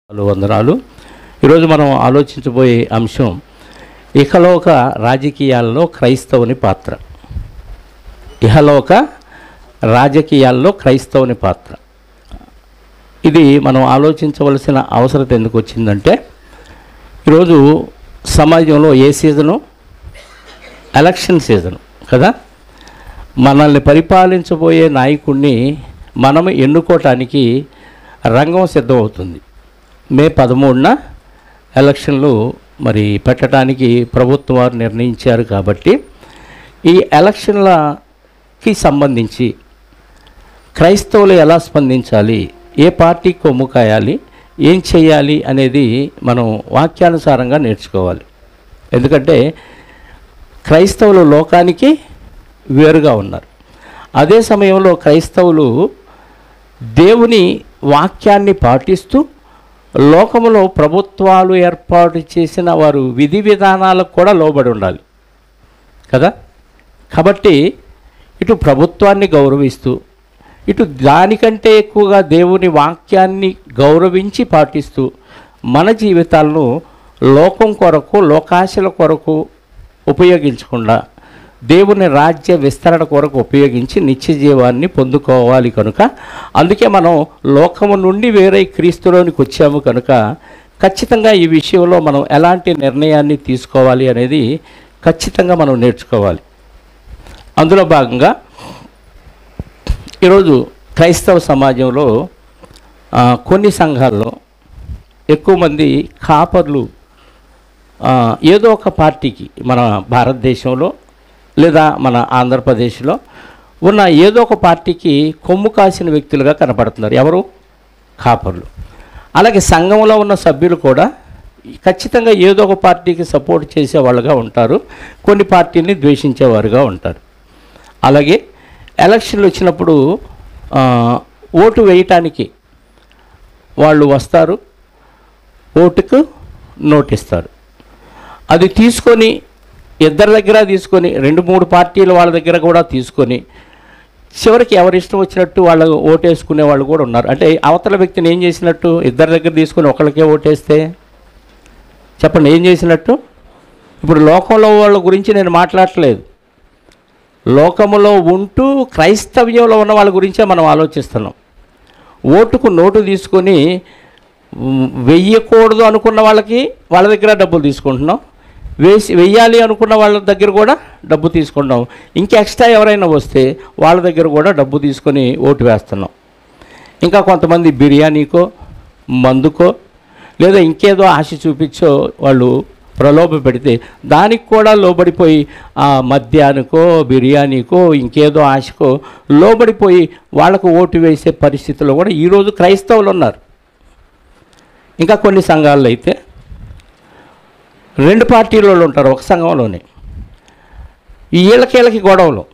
Hello వందనాలు ఈరోజు మనం ఆలోచించబోయే అంశం ఇహలోక రాజకీయాల్లో క్రైస్తవుని పాత్ర ఇహలోక రాజకీయాల్లో క్రైస్తవుని పాత్ర ఇది మనం ఆలోచించవలసిన అవసరం ఎందుకు వచ్చిందంటే ఈరోజు సమాజంలో ఏ సీజను ఎలక్షన్ సీజను కదా మనల్ని పరిపాలించబోయే నాయకుడిని మనం ఎన్నుకోవటానికి రంగం సిద్ధమవుతుంది మే పదమూడున ఎలక్షన్లు మరి పెట్టడానికి ప్రభుత్వం వారు నిర్ణయించారు కాబట్టి ఈ ఎలక్షన్లకి సంబంధించి క్రైస్తవులు ఎలా స్పందించాలి ఏ పార్టీకి కొమ్ము కాయాలి ఏం చేయాలి అనేది మనం వాక్యానుసారంగా నేర్చుకోవాలి ఎందుకంటే క్రైస్తవులు లోకానికి వేరుగా ఉన్నారు అదే సమయంలో క్రైస్తవులు దేవుని వాక్యాన్ని పాటిస్తూ లోకములో ప్రభుత్వాలు ఏర్పాటు చేసిన వారు విధి విధానాలకు కూడా లోబడి ఉండాలి కదా కాబట్టి ఇటు ప్రభుత్వాన్ని గౌరవిస్తూ ఇటు దానికంటే ఎక్కువగా దేవుని వాక్యాన్ని గౌరవించి పాటిస్తూ మన జీవితాలను లోకం కొరకు లోకాశల కొరకు ఉపయోగించకుండా దేవుని రాజ్య విస్తరణ కొరకు ఉపయోగించి నిత్య జీవాన్ని పొందుకోవాలి కనుక అందుకే మనం లోకము నుండి వేరే క్రీస్తులోనికి వచ్చాము కనుక ఖచ్చితంగా ఈ విషయంలో మనం ఎలాంటి నిర్ణయాన్ని తీసుకోవాలి అనేది ఖచ్చితంగా మనం నేర్చుకోవాలి అందులో భాగంగా ఈరోజు క్రైస్తవ సమాజంలో ఆ, కొన్ని సంఘాల్లో ఎక్కువ మంది కాపర్లు ఆ, ఏదో ఒక పార్టీకి మన భారతదేశంలో లేదా మన ఆంధ్రప్రదేశ్లో ఉన్న ఏదో ఒక పార్టీకి కొమ్ము కాసిన వ్యక్తులుగా కనపడుతున్నారు ఎవరు కాపర్లు అలాగే సంఘంలో ఉన్న సభ్యులు కూడా ఖచ్చితంగా ఏదో ఒక పార్టీకి సపోర్ట్ చేసేవాళ్ళుగా ఉంటారు కొన్ని పార్టీని ద్వేషించేవారుగా ఉంటారు అలాగే ఎలక్షన్లు వచ్చినప్పుడు ఆ, ఓటు వేయటానికి వాళ్ళు వస్తారు ఓటుకు నోటిస్తారు అది తీసుకొని ఇద్దరి దగ్గర తీసుకొని రెండు మూడు పార్టీల వాళ్ళ దగ్గర కూడా తీసుకొని చివరికి ఎవరి ఇష్టం వచ్చినట్టు వాళ్ళు ఓటేసుకునే వాళ్ళు కూడా ఉన్నారు అంటే అవతల వ్యక్తిని ఏం చేసినట్టు ఇద్దరి దగ్గర తీసుకొని ఒకరికే ఓటేస్తే చెప్పండి ఏం చేసినట్టు ఇప్పుడు లోకంలో వాళ్ళ గురించి నేను మాట్లాడట్లేదు లోకములో ఉంటూ క్రైస్తవ్యంలో ఉన్న వాళ్ళ గురించే మనం ఆలోచిస్తున్నాం ఓటుకు నోటు తీసుకొని ఉమ్, వెయ్యకూడదు అనుకున్న వాళ్ళకి వాళ్ళ దగ్గర డబ్బులు తీసుకుంటున్నాం వేసి వెయ్యాలి అనుకున్న వాళ్ళ దగ్గర కూడా డబ్బు తీసుకుంటాం ఇంకా ఎక్స్ట్రా ఎవరైనా వస్తే వాళ్ళ దగ్గర కూడా డబ్బు తీసుకొని ఓటు వేస్తున్నాం ఇంకా కొంతమంది బిర్యానీకో మందుకో లేదా ఇంకేదో ఆశ చూపించో వాళ్ళు ప్రలోభ పెడితే దానికి కూడా లోబడిపోయి ఆ మద్యానికో బిర్యానీకో ఇంకేదో ఆశకో లోబడిపోయి వాళ్ళకు ఓటు వేసే పరిస్థితుల్లో కూడా ఈరోజు క్రైస్తవులు ఉన్నారు ఇంకా కొన్ని సంఘాల్లో అయితే రెండు పార్టీల వాళ్ళు ఉంటారు ఒక సంఘంలోనే ఈ వీళ్ళకి గొడవలు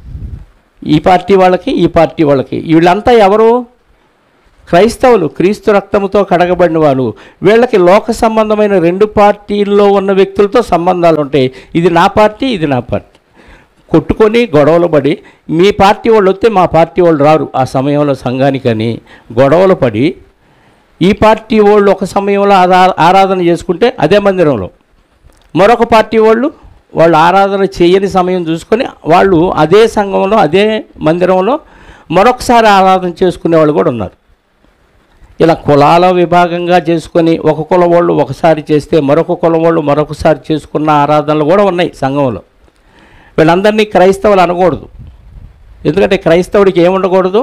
ఈ పార్టీ వాళ్ళకి ఈ పార్టీ వాళ్ళకి వీళ్ళంతా ఎవరు క్రైస్తవులు క్రీస్తు రక్తముతో కడగబడిన వాళ్ళు వీళ్ళకి లోక సంబంధమైన రెండు పార్టీల్లో ఉన్న వ్యక్తులతో సంబంధాలు ఉంటాయి ఇది నా పార్టీ ఇది నా పార్టీ కొట్టుకొని గొడవలు పడి మీ పార్టీ వాళ్ళు వస్తే మా పార్టీ వాళ్ళు రారు ఆ సమయంలో సంఘానికని గొడవలు పడి ఈ పార్టీ వాళ్ళు ఒక సమయంలో ఆరా- ఆరాధన చేసుకుంటే అదే మందిరంలో మరొక పార్టీ వాళ్ళు వాళ్ళు ఆరాధన చేయని సమయం చూసుకొని వాళ్ళు అదే సంఘంలో అదే మందిరంలో మరొకసారి ఆరాధన చేసుకునే వాళ్ళు కూడా ఉన్నారు ఇలా కులాల విభాగంగా చేసుకొని ఒక కుల వాళ్ళు ఒకసారి చేస్తే మరొక కుల వాళ్ళు మరొకసారి చేసుకున్న ఆరాధనలు కూడా ఉన్నాయి సంఘంలో వీళ్ళందరినీ క్రైస్తవులు అనకూడదు ఎందుకంటే క్రైస్తవుడికి ఏముండకూడదు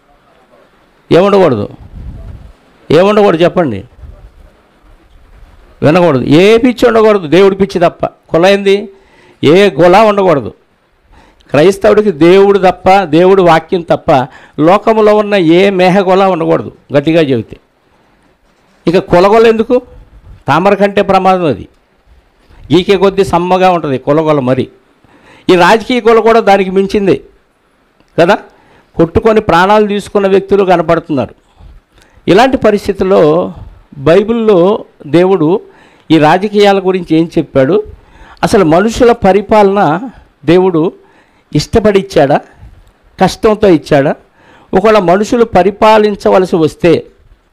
ఏముండకూడదు ఏముండకూడదు చెప్పండి వినకూడదు ఏ పిచ్చి ఉండకూడదు దేవుడి పిచ్చి తప్ప కుల ఏంది ఏ కుల ఉండకూడదు క్రైస్తవుడికి దేవుడు తప్ప దేవుడు వాక్యం తప్ప లోకంలో ఉన్న ఏ మేహ కుల ఉండకూడదు గట్టిగా చెబితే ఇక కులగొల ఎందుకు తామర కంటే ప్రమాదం అది ఈకే కొద్దీ సమ్మగా ఉంటుంది కులగొల మరి ఈ రాజకీయ కుల కూడా దానికి మించింది కదా కొట్టుకొని ప్రాణాలు తీసుకున్న వ్యక్తులు కనపడుతున్నారు ఇలాంటి పరిస్థితుల్లో బైబిల్లో దేవుడు ఈ రాజకీయాల గురించి ఏం చెప్పాడు అసలు మనుషుల పరిపాలన దేవుడు ఇష్టపడి ఇచ్చాడా కష్టంతో ఇచ్చాడా ఒకవేళ మనుషులు పరిపాలించవలసి వస్తే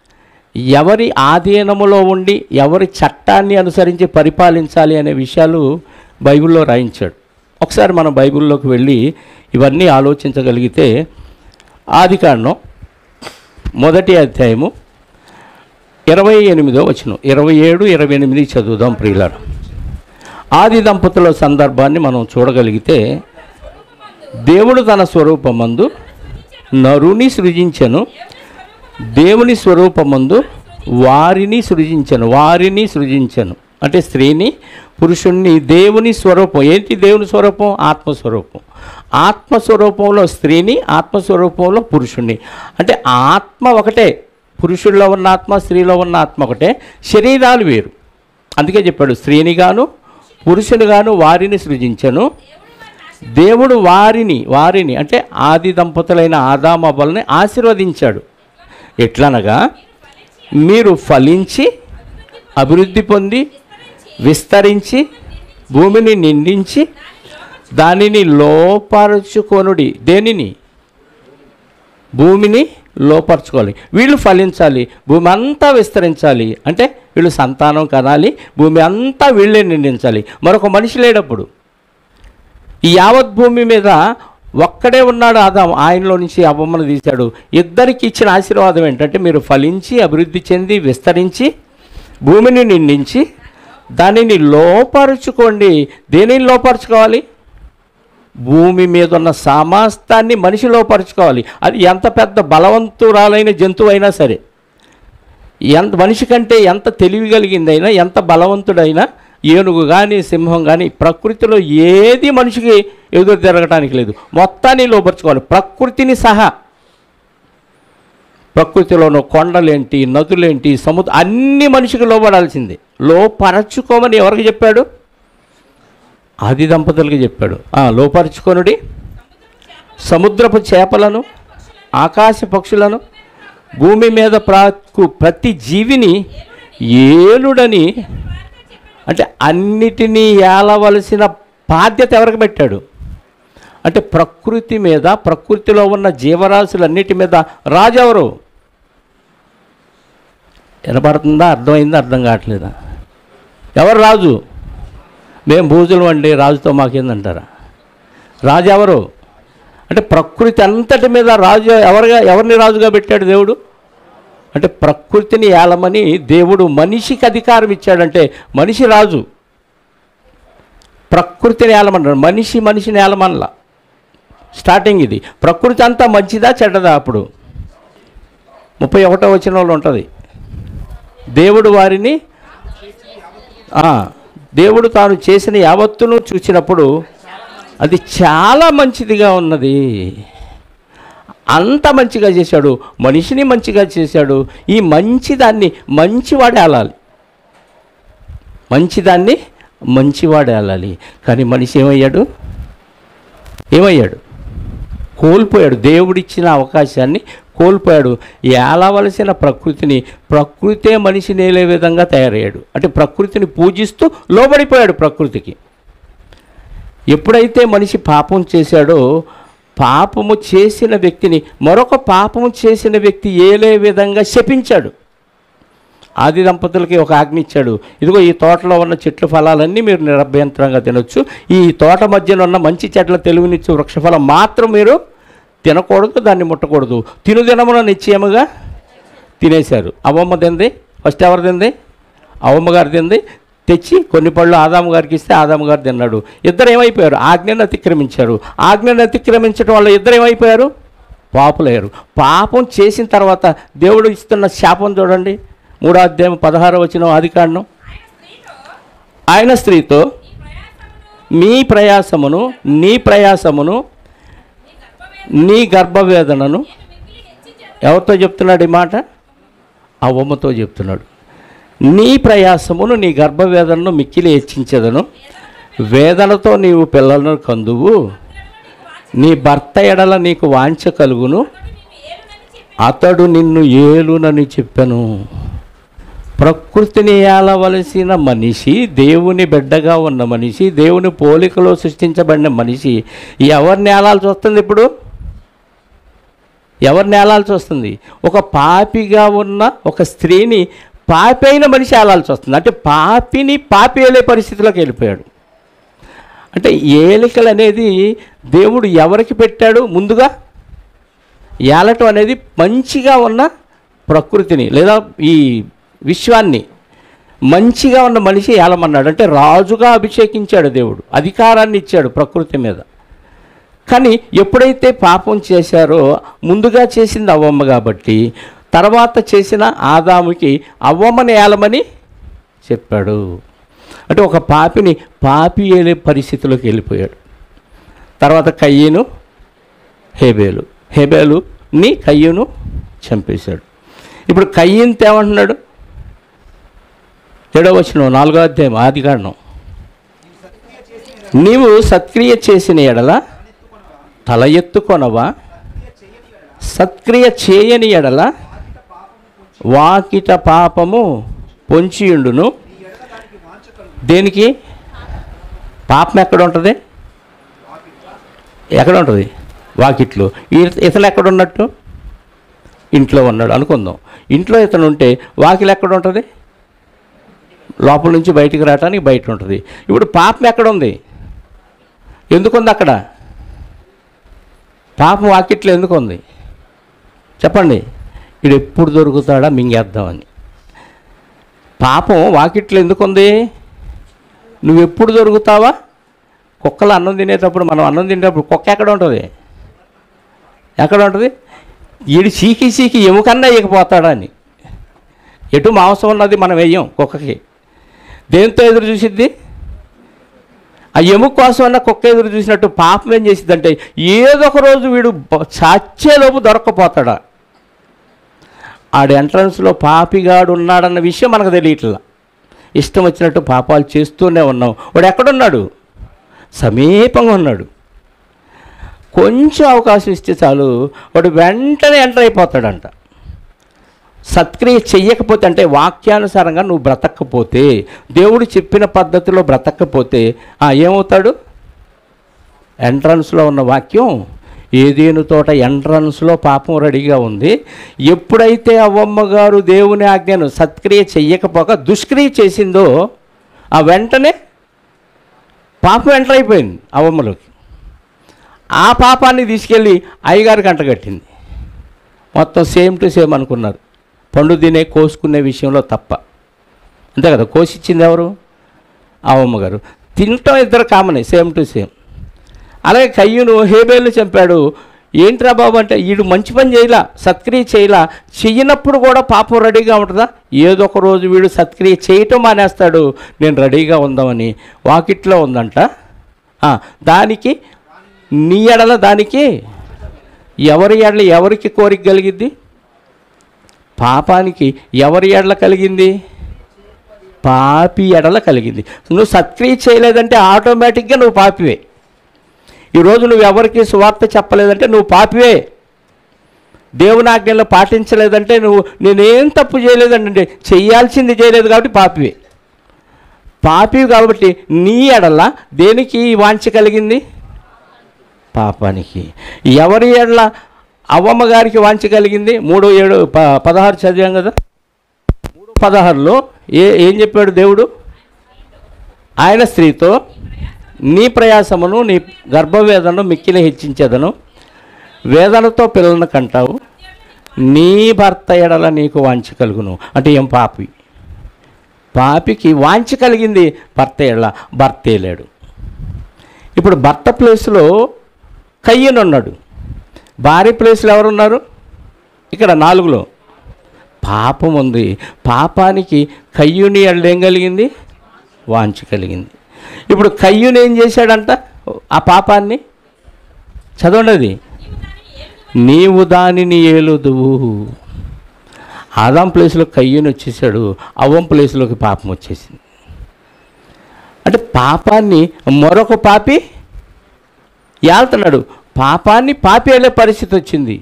ఎవరి ఆధీనములో ఉండి ఎవరి చట్టాన్ని అనుసరించి పరిపాలించాలి అనే విషయాలు బైబిల్లో రాయించాడు ఒకసారి మనం బైబిల్లోకి వెళ్ళి ఇవన్నీ ఆలోచించగలిగితే ఆదికాండం మొదటి అధ్యాయము ఇరవై ఎనిమిదో వచనం ఇరవై ఏడు ఇరవై ఎనిమిది చదువుదాం ప్రియులారు ఆది దంపతుల సందర్భాన్ని మనం చూడగలిగితే దేవుడు తన స్వరూపమందు నరుని సృజించెను దేవుని స్వరూపమందు వారిని సృజించను వారిని సృజించను అంటే స్త్రీని పురుషుణ్ణి దేవుని స్వరూపం ఏంటి దేవుని స్వరూపం ఆత్మస్వరూపం ఆత్మస్వరూపంలో స్త్రీని ఆత్మస్వరూపంలో పురుషుణ్ణి అంటే ఆత్మ ఒకటే పురుషుల్లో ఉన్న ఆత్మ స్త్రీలో ఉన్న ఆత్మ ఒకటే శరీరాలు వేరు అందుకే చెప్పాడు స్త్రీని గాను పురుషుని గాను వారిని సృజించను దేవుడు వారిని వారిని అంటే ఆది దంపతులైన ఆదామబల్ని ఆశీర్వదించాడు ఎట్లనగా మీరు ఫలించి అభివృద్ధి పొంది విస్తరించి భూమిని నిండించి దానిని లోపరుచుకొనుడి దేనిని భూమిని లోపరుచుకోవాలి వీళ్ళు ఫలించాలి భూమి అంతా విస్తరించాలి అంటే వీళ్ళు సంతానం కనాలి భూమి అంతా వీళ్ళే నిండించాలి మరొక మనిషి లేనప్పుడు ఈ యావత్ భూమి మీద ఒక్కడే ఉన్నాడు ఆదాం ఆయనలో నుంచి అవ్వమ్మను తీశాడు ఇద్దరికి ఇచ్చిన ఆశీర్వాదం ఏంటంటే మీరు ఫలించి అభివృద్ధి చెంది విస్తరించి భూమిని నిండించి దానిని లోపరుచుకోండి దేనిని లోపరుచుకోవాలి భూమి మీద ఉన్న సమస్తాన్ని మనిషి లోపరుచుకోవాలి అది ఎంత పెద్ద బలవంతురాలైన జంతువు అయినా సరే ఎంత మనిషి కంటే ఎంత తెలివి కలిగిందైనా ఎంత బలవంతుడైనా ఏనుగు కానీ సింహం కానీ ప్రకృతిలో ఏది మనిషికి ఎదురు తిరగటానికి లేదు మొత్తాన్ని లోపరుచుకోవాలి ప్రకృతిని సహా ప్రకృతిలోని కొండలేంటి నదులేంటి సముద్రం అన్ని మనిషికి లోపడాల్సిందే లోపరచుకోమని ఎవరికి చెప్పాడు ఆది దంపతులకి చెప్పాడు ఆ, లోపరుచుకొనుడి సముద్రపు చేపలను ఆకాశ పక్షులను భూమి మీద ప్రాకు ప్రతి జీవిని ఏలుడని అంటే అన్నిటినీ ఏలవలసిన బాధ్యత ఎవరికి పెట్టాడు అంటే ప్రకృతి మీద ప్రకృతిలో ఉన్న జీవరాశులన్నిటి మీద రాజు ఎవరు వినపడుతుందా అర్థమైందా అర్థం కావట్లేదా ఎవరు రాజు మేము బూజులు అండి రాజుతో మాకేందంటారా రాజు ఎవరు అంటే ప్రకృతి అంతటి మీద రాజు ఎవరుగా ఎవరిని రాజుగా పెట్టాడు దేవుడు అంటే ప్రకృతిని ఏలమని దేవుడు మనిషికి అధికారం ఇచ్చాడంటే మనిషి రాజు ప్రకృతిని ఏలమన్నాడు మనిషి మనిషిని ఏలమనలా స్టార్టింగ్ ఇది ప్రకృతి అంతా మంచిదా చెడ్డదా అప్పుడు ముప్పై ఒకటో వచనంలో ఉంటుంది దేవుడు వారిని ఆ, దేవుడు తాను చేసిన యావత్తును చూసినప్పుడు అది చాలా మంచిదిగా ఉన్నది అంత మంచిగా చేశాడు మనిషిని మంచిగా చేశాడు ఈ మంచిదాన్ని మంచివాడే ఆలాలి మంచిదాన్ని మంచివాడే ఆలాలి కానీ మనిషి ఏమయ్యాడు ఏమయ్యాడు కోల్పోయాడు దేవుడిచ్చిన అవకాశాన్ని కోల్పోయాడు ఏలవలసిన ప్రకృతిని ప్రకృతే మనిషి నేలే విధంగా తయారయ్యాడు అంటే ప్రకృతిని పూజిస్తూ లోబడిపోయాడు ప్రకృతికి ఎప్పుడైతే మనిషి పాపం చేశాడో పాపము చేసిన వ్యక్తిని మరొక పాపము చేసిన వ్యక్తి ఏలే విధంగా శపించాడు ఆది దంపతులకి ఒక ఆజ్ఞ ఇచ్చాడు ఇదిగో ఈ తోటలో ఉన్న చెట్ల ఫలాలన్నీ మీరు నిరభ్యంతరంగా తినొచ్చు ఈ తోట మధ్యన ఉన్న మంచి చెట్ల తెలుగునిచ్చు వృక్షఫలం మాత్రం మీరు తినకూడదు దాన్ని ముట్టకూడదు తినుదినమున నిశ్చయముగా తినేశారు అవమ్మ తింది ఫస్ట్ ఎవరు తింది అవమ్మ గారు తింది తెచ్చి కొన్ని పళ్ళు ఆదాము గారికి ఇస్తే ఆదాము గారు తిన్నాడు ఇద్దరు ఏమైపోయారు ఆజ్ఞను అతిక్రమించారు ఆజ్ఞను అతిక్రమించడం వల్ల ఇద్దరు ఏమైపోయారు పాపులయ్యారు పాపం చేసిన తర్వాత దేవుడు ఇస్తున్న శాపం చూడండి మూడో అధ్యాయం పదహారో వచ్చిన ఆదికాండం ఆయన స్త్రీతో మీ ప్రయాసమును నీ ప్రయాసమును నీ గర్భవేదనను ఎవరితో చెప్తున్నాడు ఈ మాట అవ్వమ్మతో చెప్తున్నాడు నీ ప్రయాసమును నీ గర్భవేదనను మిక్కిలి హెచ్చించదను వేదనతో నీవు పిల్లలను కందువు నీ భర్త ఎడల నీకు వాంఛ కలుగును అతడు నిన్ను ఏలునని చెప్పాను ప్రకృతిని ఏలవలసిన మనిషి దేవుని బిడ్డగా ఉన్న మనిషి దేవుని పోలికలో సృష్టించబడిన మనిషి ఎవరిని ఏలాల్సి వస్తుంది ఇప్పుడు ఎవరిని ఏలాల్సి వస్తుంది ఒక పాపిగా ఉన్న ఒక స్త్రీని పాపి అయిన మనిషి ఏలాల్సి వస్తుంది అంటే పాపిని పాపి వెళ్ళే పరిస్థితిలోకి వెళ్ళిపోయాడు అంటే ఏలికలు అనేది దేవుడు ఎవరికి పెట్టాడు ముందుగా ఏలటం అనేది మంచిగా ఉన్న ప్రకృతిని లేదా ఈ విశ్వాన్ని మంచిగా ఉన్న మనిషి ఏలమన్నాడు అంటే రాజుగా అభిషేకించాడు దేవుడు అధికారాన్ని ఇచ్చాడు ప్రకృతి మీద కానీ ఎప్పుడైతే పాపం చేశారో ముందుగా చేసింది అవ్వమ్మ కాబట్టి తర్వాత చేసిన ఆదాముకి అవ్వమ్మని ఏలమని చెప్పాడు అంటే ఒక పాపిని పాపి వెళ్ళే పరిస్థితిలోకి వెళ్ళిపోయాడు తర్వాత కయ్యను హేబేలు హేబేలుని కయ్యను చంపేశాడు ఇప్పుడు కయ్యంతో ఏమంటున్నాడు ఏడవ వచ్చిన నాలుగో అధ్యాయం ఆది కారణం నీవు సత్క్రియ చేసిన ఎడల తల ఎత్తుకొనవా సత్క్రియ చేయని ఎడల వాకిట పాపము పొంచియుండును దేనికి పాపం ఎక్కడ ఉంటుంది ఎక్కడ ఉంటుంది వాకిట్లో ఈ- ఇతను ఎక్కడ ఉన్నట్టు ఇంట్లో ఉన్నాడు అనుకుందాం ఇంట్లో ఇతను ఉంటే వాకిలు ఎక్కడ ఉంటుంది లోపల నుంచి బయటికి రావడానికి బయట ఉంటుంది ఇప్పుడు పాపం ఎక్కడ ఉంది ఎందుకుంది అక్కడ పాపం వాకిట్లో ఎందుకు ఉంది చెప్పండి ఇది ఎప్పుడు దొరుకుతాడా మింగేద్దామని పాపం వాకిట్లో ఎందుకు ఉంది నువ్వు ఎప్పుడు దొరుకుతావా కుక్కలు అన్నం తినేటప్పుడు మనం అన్నం తినేటప్పుడు కుక్క ఎక్కడ ఉంటుంది ఎక్కడ ఉంటుంది ఈడు చీకి చీకి ఎముకన్నా ఇకపోతాడా అని ఎటు మాంసం ఉన్నది మనం వేయం కుక్కకి దేంతో ఎదురు చూసిద్ది ఆ ఎముక కోసం అన్న కుక్క ఎదురు చూసినట్టు పాపం ఏం చేసిద్దంటే ఏదో ఒక రోజు వీడు బ- చచ్చేలోపు దొరక్కపోతాడా ఆడ ఎంట్రన్స్లో పాపిగాడు ఉన్నాడన్న విషయం మనకు తెలియట్లా ఇష్టం వచ్చినట్టు పాపాలు చేస్తూనే ఉన్నాం వాడు ఎక్కడున్నాడు సమీపంగా ఉన్నాడు కొంచెం అవకాశం ఇస్తే చాలు వాడు వెంటనే ఎంటర్ అయిపోతాడంట సత్క్రియ చెయ్యకపోతే అంటే వాక్యానుసారంగా నువ్వు బ్రతకపోతే దేవుడు చెప్పిన పద్ధతిలో బ్రతకపోతే ఆ, ఏమవుతాడు ఎంట్రన్స్లో ఉన్న వాక్యం ఏదేను తోట ఎంట్రన్స్లో పాపం రెడీగా ఉంది ఎప్పుడైతే అవ్వమ్మ గారు దేవుని ఆజ్ఞను సత్క్రియ చెయ్యకపోక దుష్క్రియ చేసిందో ఆ వెంటనే పాపం ఎంటర్ అయిపోయింది అవ్వమ్మలోకి ఆ పాపాన్ని తీసుకెళ్ళి అయ్యగారికి అంటగట్టింది మొత్తం సేమ్ టు సేమ్ అనుకున్నారు పండు తినే కోసుకునే విషయంలో తప్ప అంతే కదా కోసిచ్చింది ఎవరు అవ్వమ్మ గారు తినటం ఇద్దరు కామనే సేమ్ టు సేమ్ అలాగే కయ్యూను హేబేలు చంపాడు ఏంట్రా బాబు అంటే వీడు మంచి పని చేయలా సత్క్రియ చేయలా చెయ్యనప్పుడు కూడా పాపం రెడీగా ఉంటుందా ఏదో ఒక రోజు వీడు సత్క్రియ చేయటం మానేస్తాడు నేను రెడీగా ఉందామని వాకిట్లో ఉందంట ఆ, దానికి నీ ఎడల దానికి ఎవరి ఎడల ఎవరికి కోరిక కలిగిద్ది పాపానికి ఎవరి ఎడల కలిగింది పాపి ఎడల కలిగింది నువ్వు సత్క్రియ చేయలేదంటే ఆటోమేటిక్గా నువ్వు పాపివే ఈరోజు నువ్వు ఎవరికి సువార్త చెప్పలేదంటే నువ్వు పాపివే దేవుని ఆజ్ఞలు పాటించలేదంటే నువ్వు నేనేం తప్పు చేయలేదంటే చెయ్యాల్సింది చేయలేదు కాబట్టి పాపివే పాపివి కాబట్టి నీ ఎడల దేనికి ఈ వాంఛ కలిగింది పాపానికి ఎవరి ఎడల అవ్వమ్మ గారికి వాంఛ కలిగింది మూడు ఏడు ప పదహారు చదివాం కదా మూడు పదహారులో ఏ ఏం చెప్పాడు దేవుడు ఆయన స్త్రీతో నీ ప్రయాసమును నీ గర్భవేదనను మిక్కిలి హెచ్చించేదను వేదనతో పిల్లలను కంటావు నీ భర్త ఎడల నీకు వాంఛ కలుగును అంటే ఏం పాపి పాపికి వాంఛ కలిగింది భర్త ఎడల భర్తే లేడు ఇప్పుడు భర్త ప్లేస్లో కయ్యను ఉన్నాడు భార్య ప్లేస్లో ఎవరున్నారు ఇక్కడ నాలుగులో పాపం ఉంది పాపానికి కయ్యుని ఎడల ఏం కలిగింది వాంఛ కలిగింది ఇప్పుడు కయ్యూని ఏం చేశాడంట ఆ పాపాన్ని చదవండి అది నీవు దానిని ఏలుదువు ఆదాం ప్లేస్లో కయ్యూని వచ్చేసాడు అవ్వం ప్లేస్లోకి పాపం వచ్చేసింది అంటే పాపాన్ని మరొక పాపి ఏళ్తున్నాడు పాపాన్ని పాపి వెళ్ళే పరిస్థితి వచ్చింది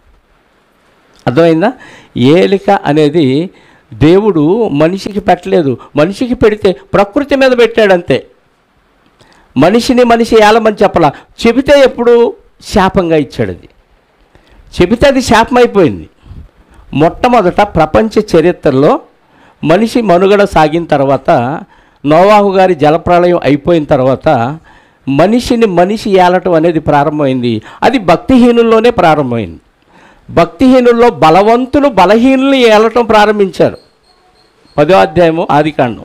అర్థమైందా ఏలిక అనేది దేవుడు మనిషికి పెట్టలేదు మనిషికి పెడితే ప్రకృతి మీద పెట్టాడు అంతే మనిషిని మనిషి ఏలమని చెప్పలా చెబితే ఎప్పుడు శాపంగా ఇచ్చాడు అది చెబితే అది శాపమైపోయింది మొట్టమొదట ప్రపంచ చరిత్రలో మనిషి మనుగడ సాగిన తర్వాత నోవాహు గారి జలప్రళయం అయిపోయిన తర్వాత మనిషిని మనిషి ఏలటం అనేది ప్రారంభమైంది అది భక్తిహీనుల్లోనే ప్రారంభమైంది భక్తిహీనుల్లో బలవంతులు బలహీనుల్ని ఏలటం ప్రారంభించారు పదో అధ్యాయము ఆదికాండం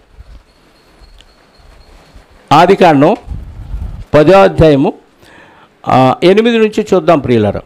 ఆదికాండం పదో అధ్యాయము ఆ, ఎనిమిది నుంచి చూద్దాం ప్రియులరా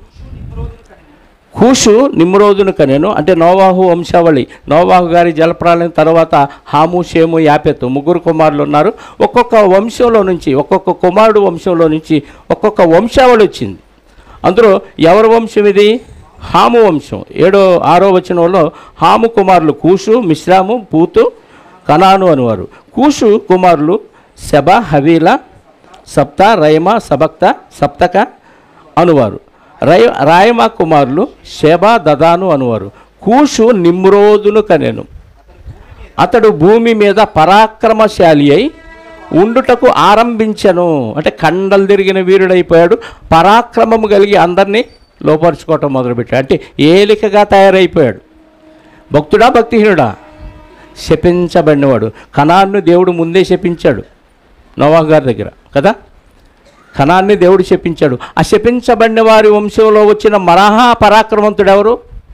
కూషు నిమ్రోదును కనెను అంటే నోవాహు వంశావళి నోవాహు గారి జలప్రాలయం తర్వాత హాము షేము యాపెతు ముగ్గురు కుమారులు ఉన్నారు ఒక్కొక్క వంశంలో నుంచి ఒక్కొక్క కుమారుడు వంశంలో నుంచి ఒక్కొక్క వంశావళి వచ్చింది అందులో ఎవరి వంశం ఇది హాము వంశం ఏడో ఆరో వచనంలో హాము కుమారులు కూషు మిశ్రాము పూతు కనాను అనువారు కూషు కుమారులు శబ హవీల సప్త రయమ సబక్త సప్తక అనువారు రయ రాయమ కుమారులు శబ దదాను అనువారు కూషు నిమ్రోదును కనెను అతడు భూమి మీద పరాక్రమశాలి అయి ఉండుటకు ఆరంభించను అంటే కండలు తిరిగిన వీరుడైపోయాడు పరాక్రమము కలిగి అందరినీ లోపరుచుకోవటం మొదలుపెట్టాడు అంటే ఏలికగా తయారైపోయాడు భక్తుడా భక్తిహీనుడా శపించబడినవాడు కణాన్ని దేవుడు ముందే శపించాడు నోవాహు గారి దగ్గర కదా కణాన్ని దేవుడు శపించాడు ఆ శపించబడిన వారి వంశంలో వచ్చిన మరహా పరాక్రమంతుడు ఎవరు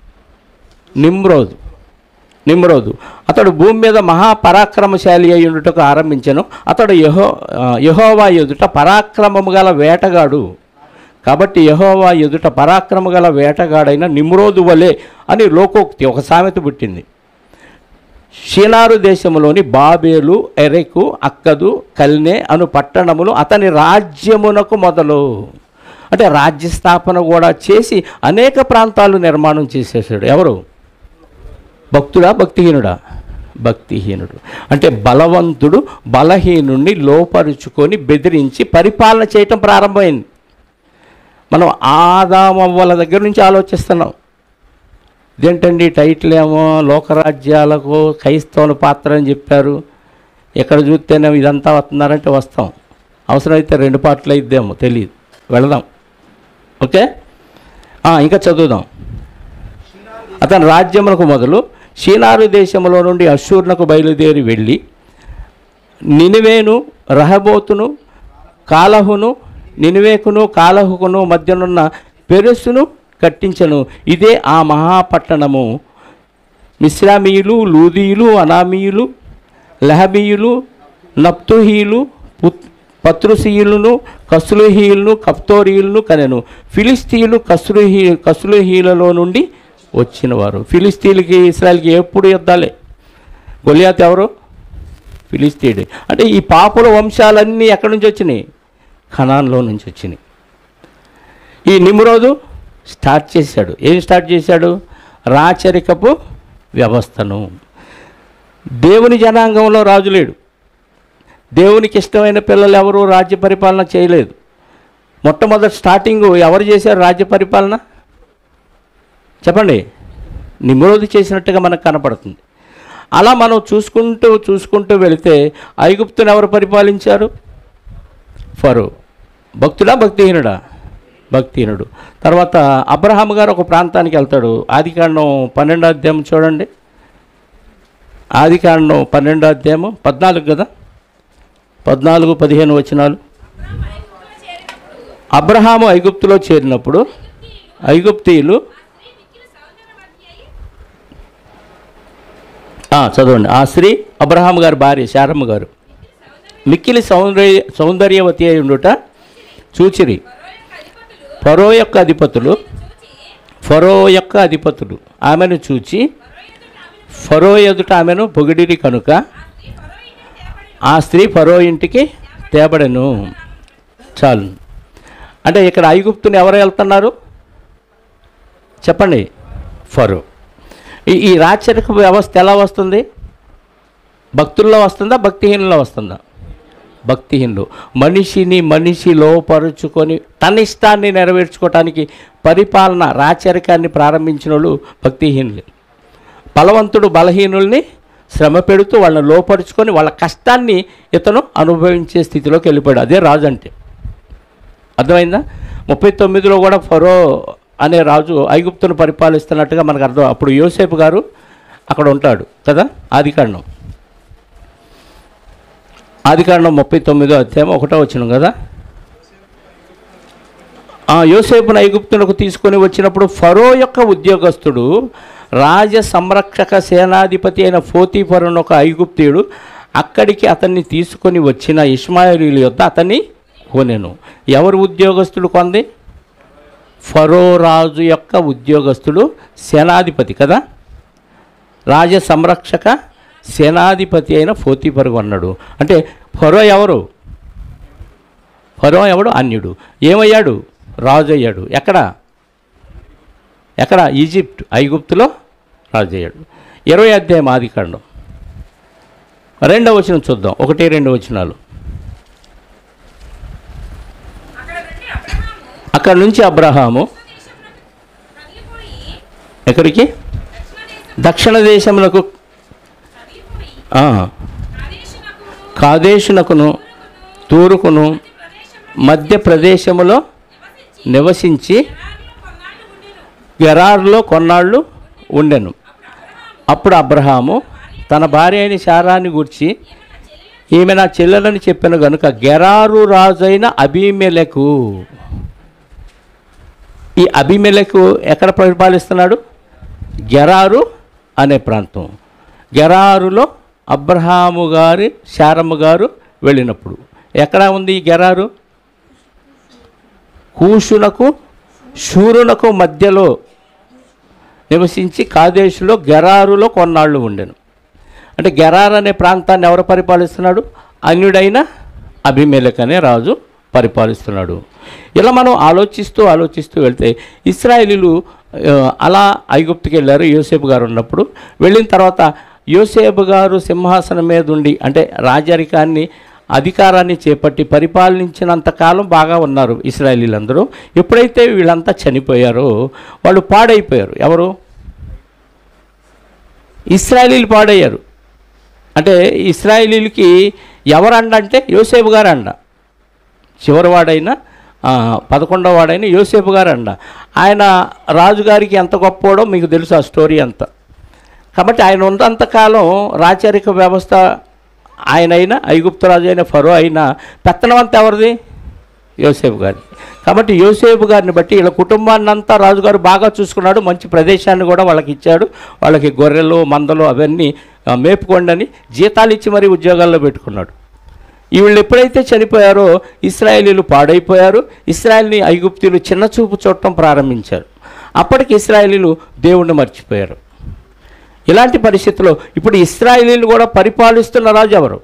నిమ్రోదు నిమ్రోదు అతడు భూమి మీద మహాపరాక్రమశాలి అయి ఉండుటకు ఆరంభించను అతడు యహో ఆ, యెహోవా ఎదుట పరాక్రమము గల వేటగాడు కాబట్టి యెహోవా ఎదుట పరాక్రమ గల వేటగాడైన నిమ్రోదు వలె అని లోకోక్తి ఒక సామెత పుట్టింది షీనారు దేశములోని బాబేలు ఎరెకు అక్కదు కల్నే అను పట్టణములు అతని రాజ్యమునకు మొదలు అంటే రాజ్య స్థాపన కూడా చేసి అనేక ప్రాంతాలు నిర్మాణం చేసేసాడు ఎవరు భక్తుడా భక్తిహీనుడా భక్తిహీనుడు అంటే బలవంతుడు బలహీనుణ్ణి లోపరుచుకొని బెదిరించి పరిపాలన చేయటం ప్రారంభమైంది మనం ఆదామవ్వల దగ్గర నుంచి ఆలోచిస్తున్నాం ఇదేంటండి టైటిల్ ఏమో లోకరాజ్యాలకు క్రైస్తవుల పాత్ర అని చెప్పారు ఎక్కడ చూస్తేనేమో ఇదంతా వస్తున్నారంటే వస్తాం అవసరమైతే రెండు పాటలు అయిద్దేమో తెలియదు వెళదాం ఓకే ఆ, ఇంకా చదువుదాం అతని రాజ్యమునకు మొదలు షీనారు దేశములో నుండి అశూర్నకు బయలుదేరి వెళ్ళి నినివేను రహబోతును కాలహును నినివేకును కాలహుకును మధ్యనున్న పెరుసును కట్టించను ఇదే ఆ మహాపట్టణము మిశ్రామీయులు లూదీయులు అనామీయులు లహబీయులు నప్తుహీలు పుత్ పత్రుసీయులను కసులుహీయులను కప్తోరీయులను కనెను ఫిలిస్తీయులు కసులుహీ కసులుహీలలో నుండి వచ్చినవారు ఫిలిస్తీన్లకి ఇస్రాయల్కి ఎప్పుడు యుద్ధాలే గొలియాత్ ఎవరు ఫిలిస్తీయుడు అంటే ఈ పాపుల వంశాలన్నీ ఎక్కడి నుంచి వచ్చినాయి ఖనాన్లో నుంచి వచ్చినాయి ఈ నిమ్రోదు స్టార్ట్ చేశాడు ఏం స్టార్ట్ చేశాడు రాచరికపు వ్యవస్థను దేవుని జనాంగంలో రాజు లేడు దేవునికి ఇష్టమైన పిల్లలు ఎవరు రాజ్య పరిపాలన చేయలేదు మొట్టమొదటి స్టార్టింగ్ ఎవరు చేశారు రాజ్య పరిపాలన చెప్పండి నిమ్రోధి చేసినట్టుగా మనకు కనపడుతుంది అలా మనం చూసుకుంటూ చూసుకుంటూ వెళితే ఐగుప్తును ఎవరు పరిపాలించారు ఫరో భక్తుడా భక్తిహీనుడా భక్తిహీనుడు తర్వాత అబ్రహాం గారు ఒక ప్రాంతానికి వెళ్తాడు ఆదికాండం పన్నెండో అధ్యాయం చూడండి ఆదికాండం పన్నెండో అధ్యాయము పద్నాలుగు కదా పద్నాలుగు పదిహేను వచనాలు అబ్రహాము ఐగుప్తులో చేరినప్పుడు ఐగుప్తీయులు ఆ, చదవండి ఆ స్త్రీ అబ్రహాం గారి భార్య శారమ్మ గారు మిక్కిలి సౌందర్య సౌందర్యవతి అయి ఉండుట చూచిరి ఫరో యొక్క అధిపతులు ఫరో యొక్క అధిపతులు ఆమెను చూచి ఫరో ఎదుట ఆమెను పొగిడిరి కనుక ఆ స్త్రీ ఫరో ఇంటికి తేబడెను చాలు అంటే ఇక్కడ ఐగుప్తుని ఎవరు వెళ్తున్నారు చెప్పండి ఫరో ఈ ఈ రాచరిక వ్యవస్థ ఎలా వస్తుంది భక్తుల్లో వస్తుందా భక్తిహీనుల్లో వస్తుందా భక్తిహీనులు మనిషిని మనిషి లోపరుచుకొని తన ఇష్టాన్ని నెరవేర్చుకోవటానికి పరిపాలన రాచరికాన్ని ప్రారంభించిన వాళ్ళు భక్తిహీనులే బలవంతుడు బలహీనుల్ని శ్రమ పెడుతూ వాళ్ళని లోపరుచుకొని వాళ్ళ కష్టాన్ని ఇతను అనుభవించే స్థితిలోకి వెళ్ళిపోయాడు అదే రాజు అంటే అర్థమైందా ముప్పై తొమ్మిదిలో కూడా ఫరో అనే రాజు ఐగుప్తును పరిపాలిస్తున్నట్టుగా మనకు అర్థం అప్పుడు యోసేపు గారు అక్కడ ఉంటాడు కదా ఆదికాండం ఆదికాండం ముప్పై తొమ్మిదో అధ్యాయం ఒకటో వచ్చిన కదా ఆ యోసేపును ఐగుప్తునకు తీసుకొని వచ్చినప్పుడు ఫరో యొక్క ఉద్యోగస్తుడు రాజ సంరక్షక సేనాధిపతి అయిన ఫోతీఫరును ఒక ఐగుప్తీయుడు అక్కడికి అతన్ని తీసుకొని వచ్చిన ఇస్మాయిలీల యొద్ద అతన్ని కొనెను ఎవరు ఉద్యోగస్తుడు కొంది ఫరో రాజు యొక్క ఉద్యోగస్తుడు సేనాధిపతి కదా రాజ సంరక్షక సేనాధిపతి అయిన ఫోతీఫరు కొన్నాడు అంటే ఫరో ఎవరు ఫరో ఎవడు అన్యుడు ఏమయ్యాడు రాజు అయ్యాడు ఎక్కడ ఎక్కడ ఈజిప్ట్ ఐగుప్తులో రాజు అయ్యాడు ఇరవై అధ్యాయం ఆదికాండం రెండవ వచనం చూద్దాం ఒకటి రెండు వచనాలు అక్కడ నుండి అబ్రహాము అక్కడ నుంచి అబ్రహాము కదిలిపోయి ఎక్కడికి దక్షిణ దేశం దక్షిణ దేశములకు కదిలిపోయి ఆ, కాదేశునకు కాదేశునకును తూరుకును ప్రదేశంలో మధ్య ప్రదేశములో నివసించి నివసించి ఎడారిలో కొన్నాళ్ళు గెరారులో కొన్నాళ్ళు ఉండెను ఉండెను అప్పుడు అబ్రహాము తన భార్య అయిన శారాన్ని గూర్చి ఈమె నా చెల్లెలని చెప్పిన గనుక గెరారు రాజైన అభిమెలకు ఈ అభిమెలకు ఎక్కడ పరిపాలిస్తున్నాడు గెరారు అనే ప్రాంతం గెరారులో అబ్రహాము గారి శారమ్మ గారు వెళ్ళినప్పుడు ఎక్కడ ఉంది ఈ గెరారు కూషునకు శూరునకు మధ్యలో నివసించి కాదేశులో గెరారులో కొన్నాళ్ళు ఉండెను అంటే గెరార్ అనే ప్రాంతాన్ని ఎవరు పరిపాలిస్తున్నాడు అన్యుడైన అభిమేలక్ అనే రాజు పరిపాలిస్తున్నాడు ఇలా మనం ఆలోచిస్తూ ఆలోచిస్తూ వెళ్తే ఇస్రాయేలీలు ఆ, అలా ఐగుప్తుకి వెళ్ళారు యోసేపు గారు ఉన్నప్పుడు వెళ్ళిన తర్వాత యోసేపు గారు సింహాసనం మీద ఉండి అంటే రాజరికాన్ని అధికారాన్ని చేపట్టి పరిపాలించినంత కాలం బాగా ఉన్నారు ఇస్రాయేలీలందరూ ఎప్పుడైతే వీళ్ళంతా చనిపోయారో వాళ్ళు పాడైపోయారు ఎవరు ఇస్రాయేలీలు పాడయ్యారు అంటే ఇస్రాయేలీలకి ఎవరు అండ అంటే యోసేపు గారు అండ చివరి వాడైన ఆ, పదకొండవ వాడైన యోసేపు గారు అండ ఆయన రాజుగారికి ఎంత గొప్పోడో మీకు తెలుసు ఆ స్టోరీ అంతా కాబట్టి ఆయన ఉన్నంతకాలం రాచరిక వ్యవస్థ ఆయన అయినా ఐగుప్తు రాజు అయిన ఫరో అయినా పెత్తనం అంతా ఎవరిది యోసేపు గారి కాబట్టి యోసేపు గారిని బట్టి వీళ్ళ కుటుంబాన్ని అంతా రాజుగారు బాగా చూసుకున్నాడు మంచి ప్రదేశాన్ని కూడా వాళ్ళకి ఇచ్చాడు వాళ్ళకి గొర్రెలు మందలు అవన్నీ ఆ, మేపుకోండి అని జీతాలు ఇచ్చి మరీ ఉద్యోగాల్లో పెట్టుకున్నాడు ఈ వీళ్ళు ఎప్పుడైతే చనిపోయారో ఇస్రాయేలీలు పాడైపోయారు ఇస్రాయేల్ని ఐగుప్తీయులు చిన్న చూపు చూడటం ప్రారంభించారు అప్పటికి ఇస్రాయేలీలు దేవుణ్ణి మర్చిపోయారు ఇలాంటి పరిస్థితుల్లో ఇప్పుడు ఇస్రాయేలీలు కూడా పరిపాలిస్తున్న రాజు ఎవరు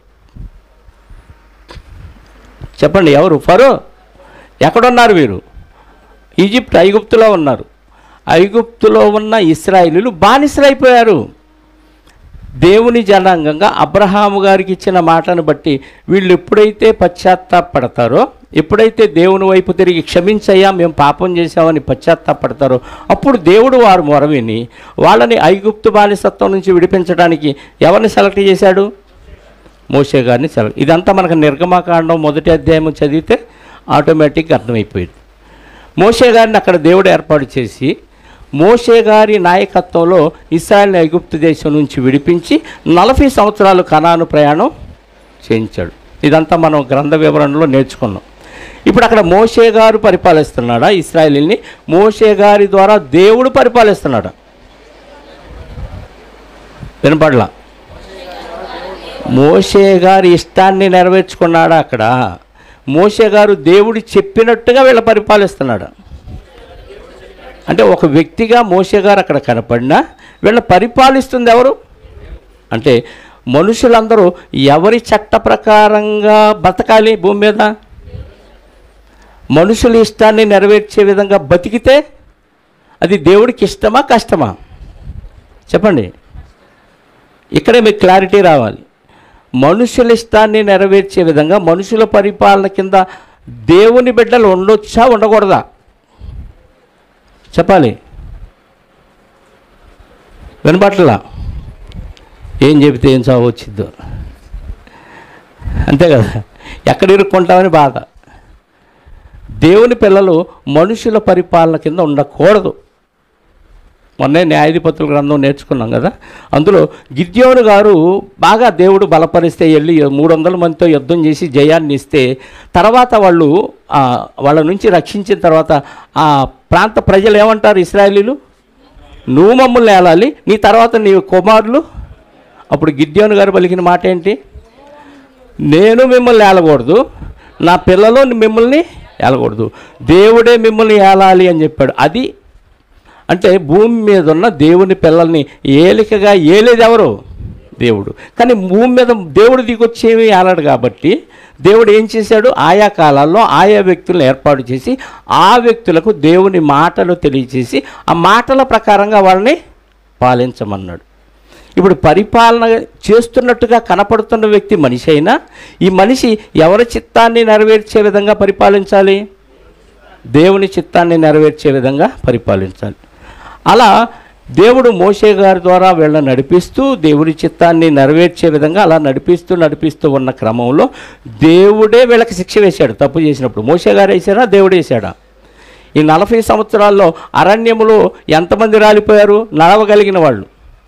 చెప్పండి ఎవరు ఫరో ఎక్కడున్నారు వీరు ఈజిప్ట్ ఐగుప్తులో ఉన్నారు ఐగుప్తులో ఉన్న ఇస్రాయేలీలు బానిసలైపోయారు దేవుని జనాంగంగా అబ్రహాము గారికి ఇచ్చిన మాటను బట్టి వీళ్ళు ఎప్పుడైతే పశ్చాత్తాపడతారో ఎప్పుడైతే దేవుని వైపు తిరిగి క్షమించయ్యా మేము పాపం చేశామని పశ్చాత్తాపడతారో అప్పుడు దేవుడు వారు మొరవిని వాళ్ళని ఐగుప్తు బానిసత్వం నుంచి విడిపించడానికి ఎవరిని సెలెక్ట్ చేశాడు మోషే గారిని సెలెక్ట్ ఇదంతా మనకు నిర్గమాకాండం మొదటి అధ్యాయం చదివితే ఆటోమేటిక్గా అర్థమైపోయింది మోషే గారిని అక్కడ దేవుడు ఏర్పాటు చేసి మోషే గారి నాయకత్వంలో ఇస్రాయల్ని ఐగుప్తు దేశం నుంచి విడిపించి నలభై సంవత్సరాలు కనాను ప్రయాణం చేయించాడు ఇదంతా మనం గ్రంథ వివరణలో నేర్చుకున్నాం ఇప్పుడు అక్కడ మోషే గారు పరిపాలిస్తున్నాడా ఇస్రాయలీని మోషే గారి ద్వారా దేవుడు పరిపాలిస్తున్నాడా వినపడలా మోషే గారి ఇష్టాన్ని నెరవేర్చుకున్నాడా అక్కడ మోషే గారు దేవుడు చెప్పినట్టుగా వీళ్ళ పరిపాలిస్తున్నాడు అంటే ఒక వ్యక్తిగా మోషే గారు అక్కడ కనపడినా వీళ్ళ పరిపాలిస్తుంది ఎవరు అంటే మనుషులందరూ ఎవరి చట్ట ప్రకారంగా బతకాలి భూమి మీద మనుషుల ఇష్టాన్ని నెరవేర్చే విధంగా బతికితే అది దేవుడికి ఇష్టమా కష్టమా చెప్పండి ఇక్కడే మీకు క్లారిటీ రావాలి మనుషుల ఇష్టాన్ని నెరవేర్చే విధంగా మనుషుల పరిపాలన కింద దేవుని బిడ్డలు ఉండొచ్చా ఉండకూడదా చెప్పాలి వినపట్లా ఏం చెబితే ఏం చావు వచ్చిద్దో అంతే కదా ఎక్కడ ఇరుక్కుంటామని బాధ దేవుని పిల్లలు మనుషుల పరిపాలన కింద ఉండకూడదు మొన్నే న్యాయాధిపతుల గ్రంథం నేర్చుకున్నాం కదా అందులో గిద్యోను గారు బాగా దేవుడు బలపరిస్తే వెళ్ళి మూడు వందల మందితో యుద్ధం చేసి జయాన్ని ఇస్తే తర్వాత వాళ్ళు ఆ, వాళ్ళ నుంచి రక్షించిన తర్వాత ఆ ప్రాంత ప్రజలు ఏమంటారు ఇస్రాయలీలు నువ్వు మమ్మల్ని ఏలాలి నీ తర్వాత నీ కుమారులు అప్పుడు గిద్యోను గారు పలికిన మాట ఏంటి నేను మిమ్మల్ని ఏలకూడదు నా పిల్లలు మిమ్మల్ని ఏలకూడదు దేవుడే మిమ్మల్ని ఏలాలి అని చెప్పాడు అది అంటే భూమి మీద ఉన్న దేవుని పిల్లల్ని ఏలికగా ఏలేది ఎవరు దేవుడు కానీ భూమి మీద దేవుడు దిగొచ్చేవి ఏలాడు కాబట్టి దేవుడు ఏం చేశాడు ఆయా కాలాల్లో ఆయా వ్యక్తులను ఏర్పాటు చేసి ఆ వ్యక్తులకు దేవుని మాటలు తెలియచేసి ఆ మాటల ప్రకారంగా వాళ్ళని పాలించమన్నాడు ఇప్పుడు పరిపాలన చేస్తున్నట్టుగా కనపడుతున్న వ్యక్తి మనిషి అయినా ఈ మనిషి ఎవరి చిత్తాన్ని నెరవేర్చే విధంగా పరిపాలించాలి దేవుని చిత్తాన్ని నెరవేర్చే విధంగా పరిపాలించాలి అలా దేవుడు మోషే గారి ద్వారా వీళ్ళని నడిపిస్తూ దేవుడి చిత్తాన్ని నెరవేర్చే విధంగా అలా నడిపిస్తూ నడిపిస్తూ ఉన్న క్రమంలో దేవుడే వీళ్ళకి శిక్ష వేశాడు తప్పు చేసినప్పుడు మోషే గారు వేశారా దేవుడు వేశాడా ఈ నలభై సంవత్సరాల్లో అరణ్యములో ఎంతమంది రాలిపోయారు నడవగలిగిన వాళ్ళు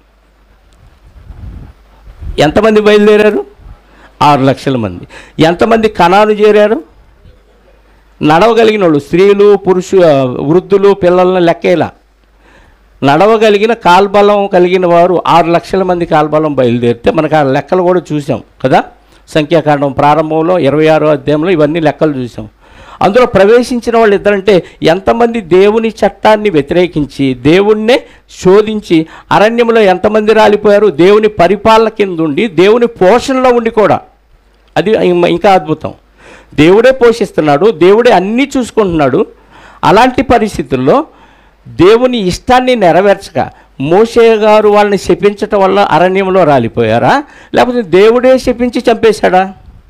ఎంతమంది బయలుదేరారు ఆరు లక్షల మంది ఎంతమంది కణాలు చేరారు నడవగలిగిన వాళ్ళు స్త్రీలు పురుషు ఆ, వృద్ధులు పిల్లలను లెక్కేలా నడవగలిగిన కాల్బలం కలిగిన వారు ఆరు లక్షల మంది కాల్బలం బయలుదేరితే మనకు ఆ లెక్కలు కూడా చూసాం కదా సంఖ్యాకాండం ప్రారంభంలో ఇరవై ఆరో అధ్యాయంలో ఇవన్నీ లెక్కలు చూసాం అందులో ప్రవేశించిన వాళ్ళు ఇద్దరంటే ఎంతమంది దేవుని చట్టాన్ని వ్యతిరేకించి దేవుణ్ణే శోధించి అరణ్యంలో ఎంతమంది రాలిపోయారు దేవుని పరిపాలన కింద ఉండి దేవుని పోషణలో ఉండి కూడా అది ఇం- ఇంకా అద్భుతం దేవుడే పోషిస్తున్నాడు దేవుడే అన్నీ చూసుకుంటున్నాడు అలాంటి పరిస్థితుల్లో దేవుని ఇష్టాన్ని నెరవేర్చక మోషే గారు వాళ్ళని శపించటం వల్ల అరణ్యంలో రాలిపోయారా లేకపోతే దేవుడే శపించి చంపేశాడా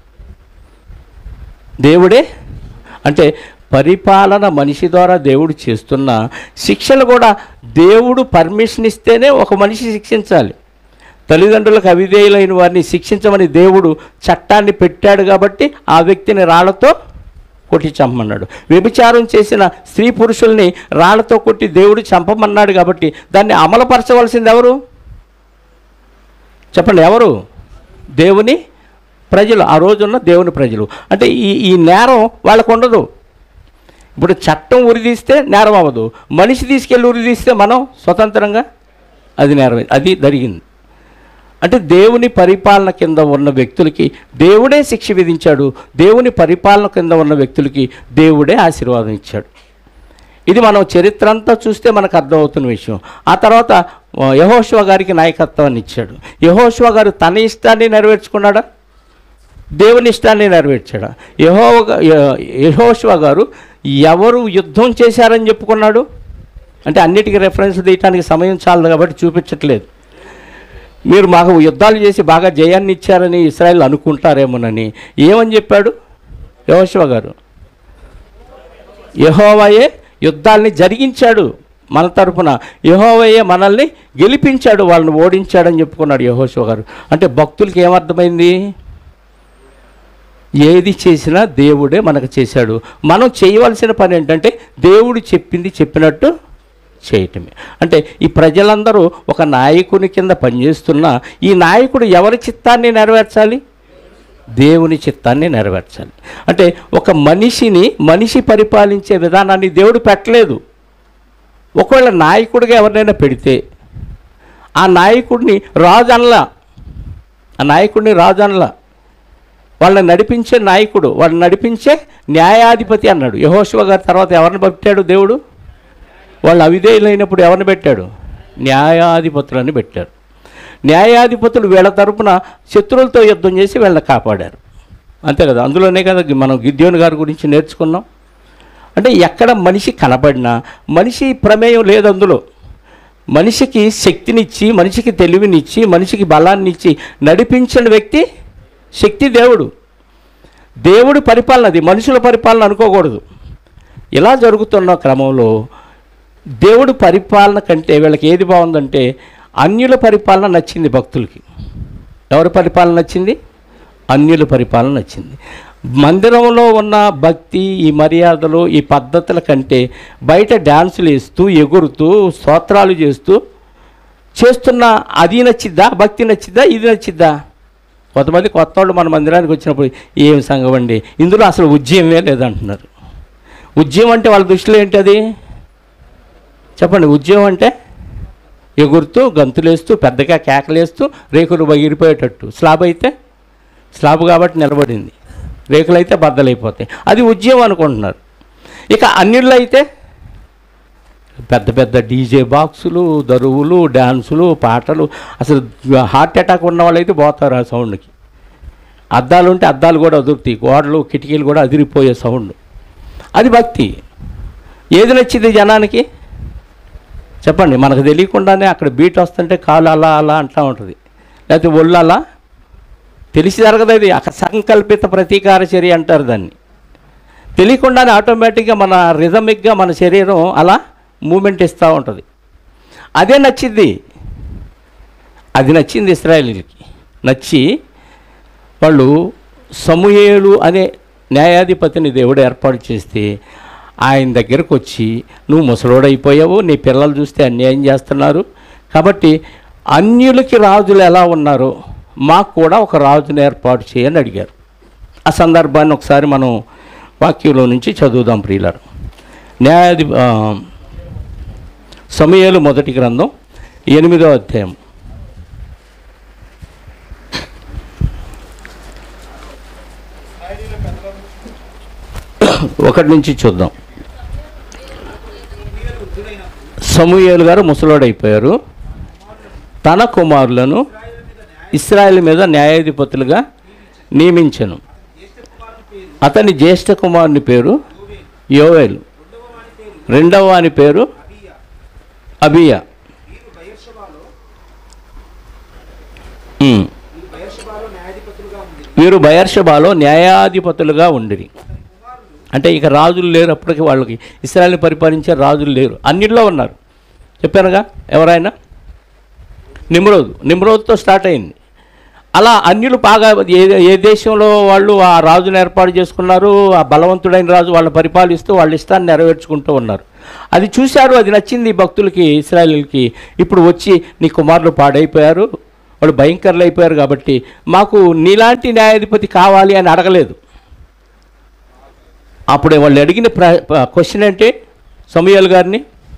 దేవుడే అంటే పరిపాలన మనిషి ద్వారా దేవుడు చేస్తున్న శిక్షలు కూడా దేవుడు పర్మిషన్ ఇస్తేనే ఒక మనిషి శిక్షించాలి తల్లిదండ్రులకు అవిధేయులైన వారిని శిక్షించమని దేవుడు చట్టాన్ని పెట్టాడు కాబట్టి ఆ వ్యక్తిని రాళ్లతో కొట్టి చంపమన్నాడు వ్యభిచారం చేసిన స్త్రీ పురుషుల్ని రాళ్లతో కొట్టి దేవుడు చంపమన్నాడు కాబట్టి దాన్ని అమలుపరచవలసింది ఎవరు చెప్పండి ఎవరు దేవుని ప్రజలు ఆ రోజున్న దేవుని ప్రజలు అంటే ఈ ఈ నేరం వాళ్ళకు ఉండదు ఇప్పుడు చట్టం ఉరిదీస్తే నేరం అవ్వదు మనిషి తీసుకెళ్ళి ఉరిదీస్తే మనం స్వతంత్రంగా అది నేరం అది జరిగింది అంటే దేవుని పరిపాలన కింద ఉన్న వ్యక్తులకి దేవుడే శిక్ష విధించాడు దేవుని పరిపాలన కింద ఉన్న వ్యక్తులకి దేవుడే ఆశీర్వాదం ఇచ్చాడు ఇది మనం చరిత్ర అంతా చూస్తే మనకు అర్థమవుతున్న విషయం ఆ తర్వాత యహోశివ గారికి నాయకత్వాన్ని ఇచ్చాడు యహోశివ గారు తన ఇష్టాన్ని నెరవేర్చుకున్నాడా దేవుని ఇష్టాన్ని నెరవేర్చాడా యహో యహోశివ గారు ఎవరు యుద్ధం చేశారని చెప్పుకున్నాడు అంటే అన్నిటికీ రెఫరెన్స్ తీయటానికి సమయం చాలదు కాబట్టి చూపించట్లేదు మీరు మాకు యుద్ధాలు చేసి బాగా జయాన్ని ఇచ్చారని ఇస్రాయల్ అనుకుంటారేమోనని ఏమని చెప్పాడు యహోశివ గారు యహోవయే యుద్ధాల్ని జరిగించాడు మన తరపున యహోవయే మనల్ని గెలిపించాడు వాళ్ళని ఓడించాడని చెప్పుకున్నాడు యహోశివ గారు అంటే భక్తులకి ఏమర్థమైంది ఏది చేసినా దేవుడే మనకు చేశాడు మనం చేయవలసిన పని ఏంటంటే దేవుడు చెప్పింది చెప్పినట్టు చేయటమే అంటే ఈ ప్రజలందరూ ఒక నాయకుని కింద పనిచేస్తున్నా ఈ నాయకుడు ఎవరి చిత్తాన్ని నెరవేర్చాలి దేవుని చిత్తాన్ని నెరవేర్చాలి అంటే ఒక మనిషిని మనిషి పరిపాలించే విధానాన్ని దేవుడు పెట్టలేదు ఒకవేళ నాయకుడిగా ఎవరినైనా పెడితే ఆ నాయకుడిని రాజు అనలా ఆ నాయకుడిని రాజు అనలా వాళ్ళని నడిపించే నాయకుడు వాళ్ళని నడిపించే న్యాయాధిపతి అన్నాడు యహోశివ గారి తర్వాత ఎవరిని పెట్టాడు దేవుడు వాళ్ళు అవిధేయులైనప్పుడు ఎవరిని పెట్టాడు న్యాయాధిపతులని పెట్టారు న్యాయాధిపతులు వీళ్ళ తరపున శత్రువులతో యుద్ధం చేసి వీళ్ళని కాపాడారు అంతే కదా అందులోనే కదా మనం గిద్యోని గారి గురించి నేర్చుకున్నాం అంటే ఎక్కడ మనిషి కనబడినా మనిషి ప్రమేయం లేదు అందులో మనిషికి శక్తినిచ్చి మనిషికి తెలివినిచ్చి మనిషికి బలాన్ని ఇచ్చి నడిపించిన వ్యక్తి శక్తి దేవుడు దేవుడి పరిపాలన అది మనుషుల పరిపాలన అనుకోకూడదు ఇలా జరుగుతున్న క్రమంలో దేవుడు పరిపాలన కంటే వీళ్ళకి ఏది బాగుందంటే అన్యుల పరిపాలన నచ్చింది భక్తులకి ఎవరి పరిపాలన నచ్చింది అన్యుల పరిపాలన నచ్చింది మందిరంలో ఉన్న భక్తి ఈ మర్యాదలు ఈ పద్ధతుల కంటే బయట డ్యాన్సులు వేస్తూ ఎగురుతూ స్తోత్రాలు చేస్తూ చేస్తున్న అది నచ్చిద్దా భక్తి నచ్చిద్దా ఇది నచ్చిద్దా కొంతమంది కొత్త వాళ్ళు మన మందిరానికి వచ్చినప్పుడు ఏం సంఘం అండి ఇందులో అసలు ఉద్యమమే లేదంటున్నారు ఉద్యమం అంటే వాళ్ళ దృష్టిలో ఏంటి అది చెప్పండి ఉద్యమం అంటే ఎగురుతూ గంతులేస్తూ పెద్దగా కేకలేస్తూ రేకులు బగిరిపోయేటట్టు స్లాబ్ అయితే స్లాబ్ కాబట్టి నిలబడింది రేకులు అయితే బద్దలైపోతాయి అది ఉద్యమం అనుకుంటున్నారు ఇక అన్నిళ్ళు అయితే పెద్ద పెద్ద డీజే బాక్సులు దరువులు డ్యాన్సులు పాటలు అసలు హార్ట్ అటాక్ ఉన్న వాళ్ళైతే పోతారు ఆ సౌండ్కి అద్దాలు ఉంటే అద్దాలు కూడా అదురుతాయి గోడలు కిటికీలు కూడా అదిరిపోయే సౌండ్ అది భక్తి ఏది నచ్చింది జనానికి చెప్పండి మనకు తెలియకుండానే అక్కడ బీట్ వస్తుంటే కాలు అలా అలా అంటూ ఉంటుంది లేకపోతే ఒళ్ళు అలా తెలిసి జరగదు అది అక్కడ సంకల్పిత ప్రతీకార చర్య అంటారు దాన్ని తెలియకుండానే ఆటోమేటిక్గా మన రిథమిక్గా మన శరీరం అలా మూమెంట్ ఇస్తూ ఉంటుంది అదే నచ్చింది అది నచ్చింది ఇస్రాయేలీలకి నచ్చి వాళ్ళు సమూయేలు అనే న్యాయాధిపతిని దేవుడు ఏర్పాటు చేస్తే ఆయన దగ్గరకు వచ్చి నువ్వు ముసలోడైపోయావు నీ పిల్లలు చూస్తే అన్యాయం చేస్తున్నారు కాబట్టి అన్యులకి రాజులు ఎలా ఉన్నారో మాకు కూడా ఒక రాజుని ఏర్పాటు చేయని అడిగారు ఆ సందర్భాన్ని ఒకసారి మనం వాక్యంలో నుంచి చదువుదాం ప్రియులారు న్యాయాధి ఆ, సమయాలు మొదటి గ్రంథం ఎనిమిదో అధ్యాయం ఒకటి నుంచి చూద్దాం సమూయేలు గారు ముసలోడైపోయారు తన కుమారులను ఇస్రాయేల్ మీద న్యాయాధిపతులుగా నియమించను అతని జ్యేష్ఠ కుమారుని పేరు యోవేలు రెండవ వాని పేరు అబియా ఉమ్. వీరు బయర్షబాలో న్యాయాధిపతులుగా ఉండిరి అంటే ఇక రాజులు లేరు అప్పటికి వాళ్ళకి ఇస్రాయల్ని పరిపాలించే రాజులు లేరు అన్నిట్లో ఉన్నారు చెప్పానుగా ఎవరైనా నిమ్రోద్ నిమ్రోద్తో స్టార్ట్ అయింది అలా అన్యులు బాగా ఏ ఏ దేశంలో వాళ్ళు ఆ రాజును ఏర్పాటు చేసుకున్నారు ఆ బలవంతుడైన రాజు వాళ్ళని పరిపాలిస్తూ వాళ్ళ ఇష్టాన్ని నెరవేర్చుకుంటూ ఉన్నారు అది చూశారు అది నచ్చింది ఈ భక్తులకి ఇస్రాయలీలకి ఇప్పుడు వచ్చి నీ కుమారులు పాడైపోయారు వాళ్ళు భయంకరులు అయిపోయారు కాబట్టి మాకు నీలాంటి న్యాయాధిపతి కావాలి అని అడగలేదు అప్పుడు వాళ్ళు అడిగిన ప్ర క్వశ్చన్ ఏంటి సమయాల్ గారిని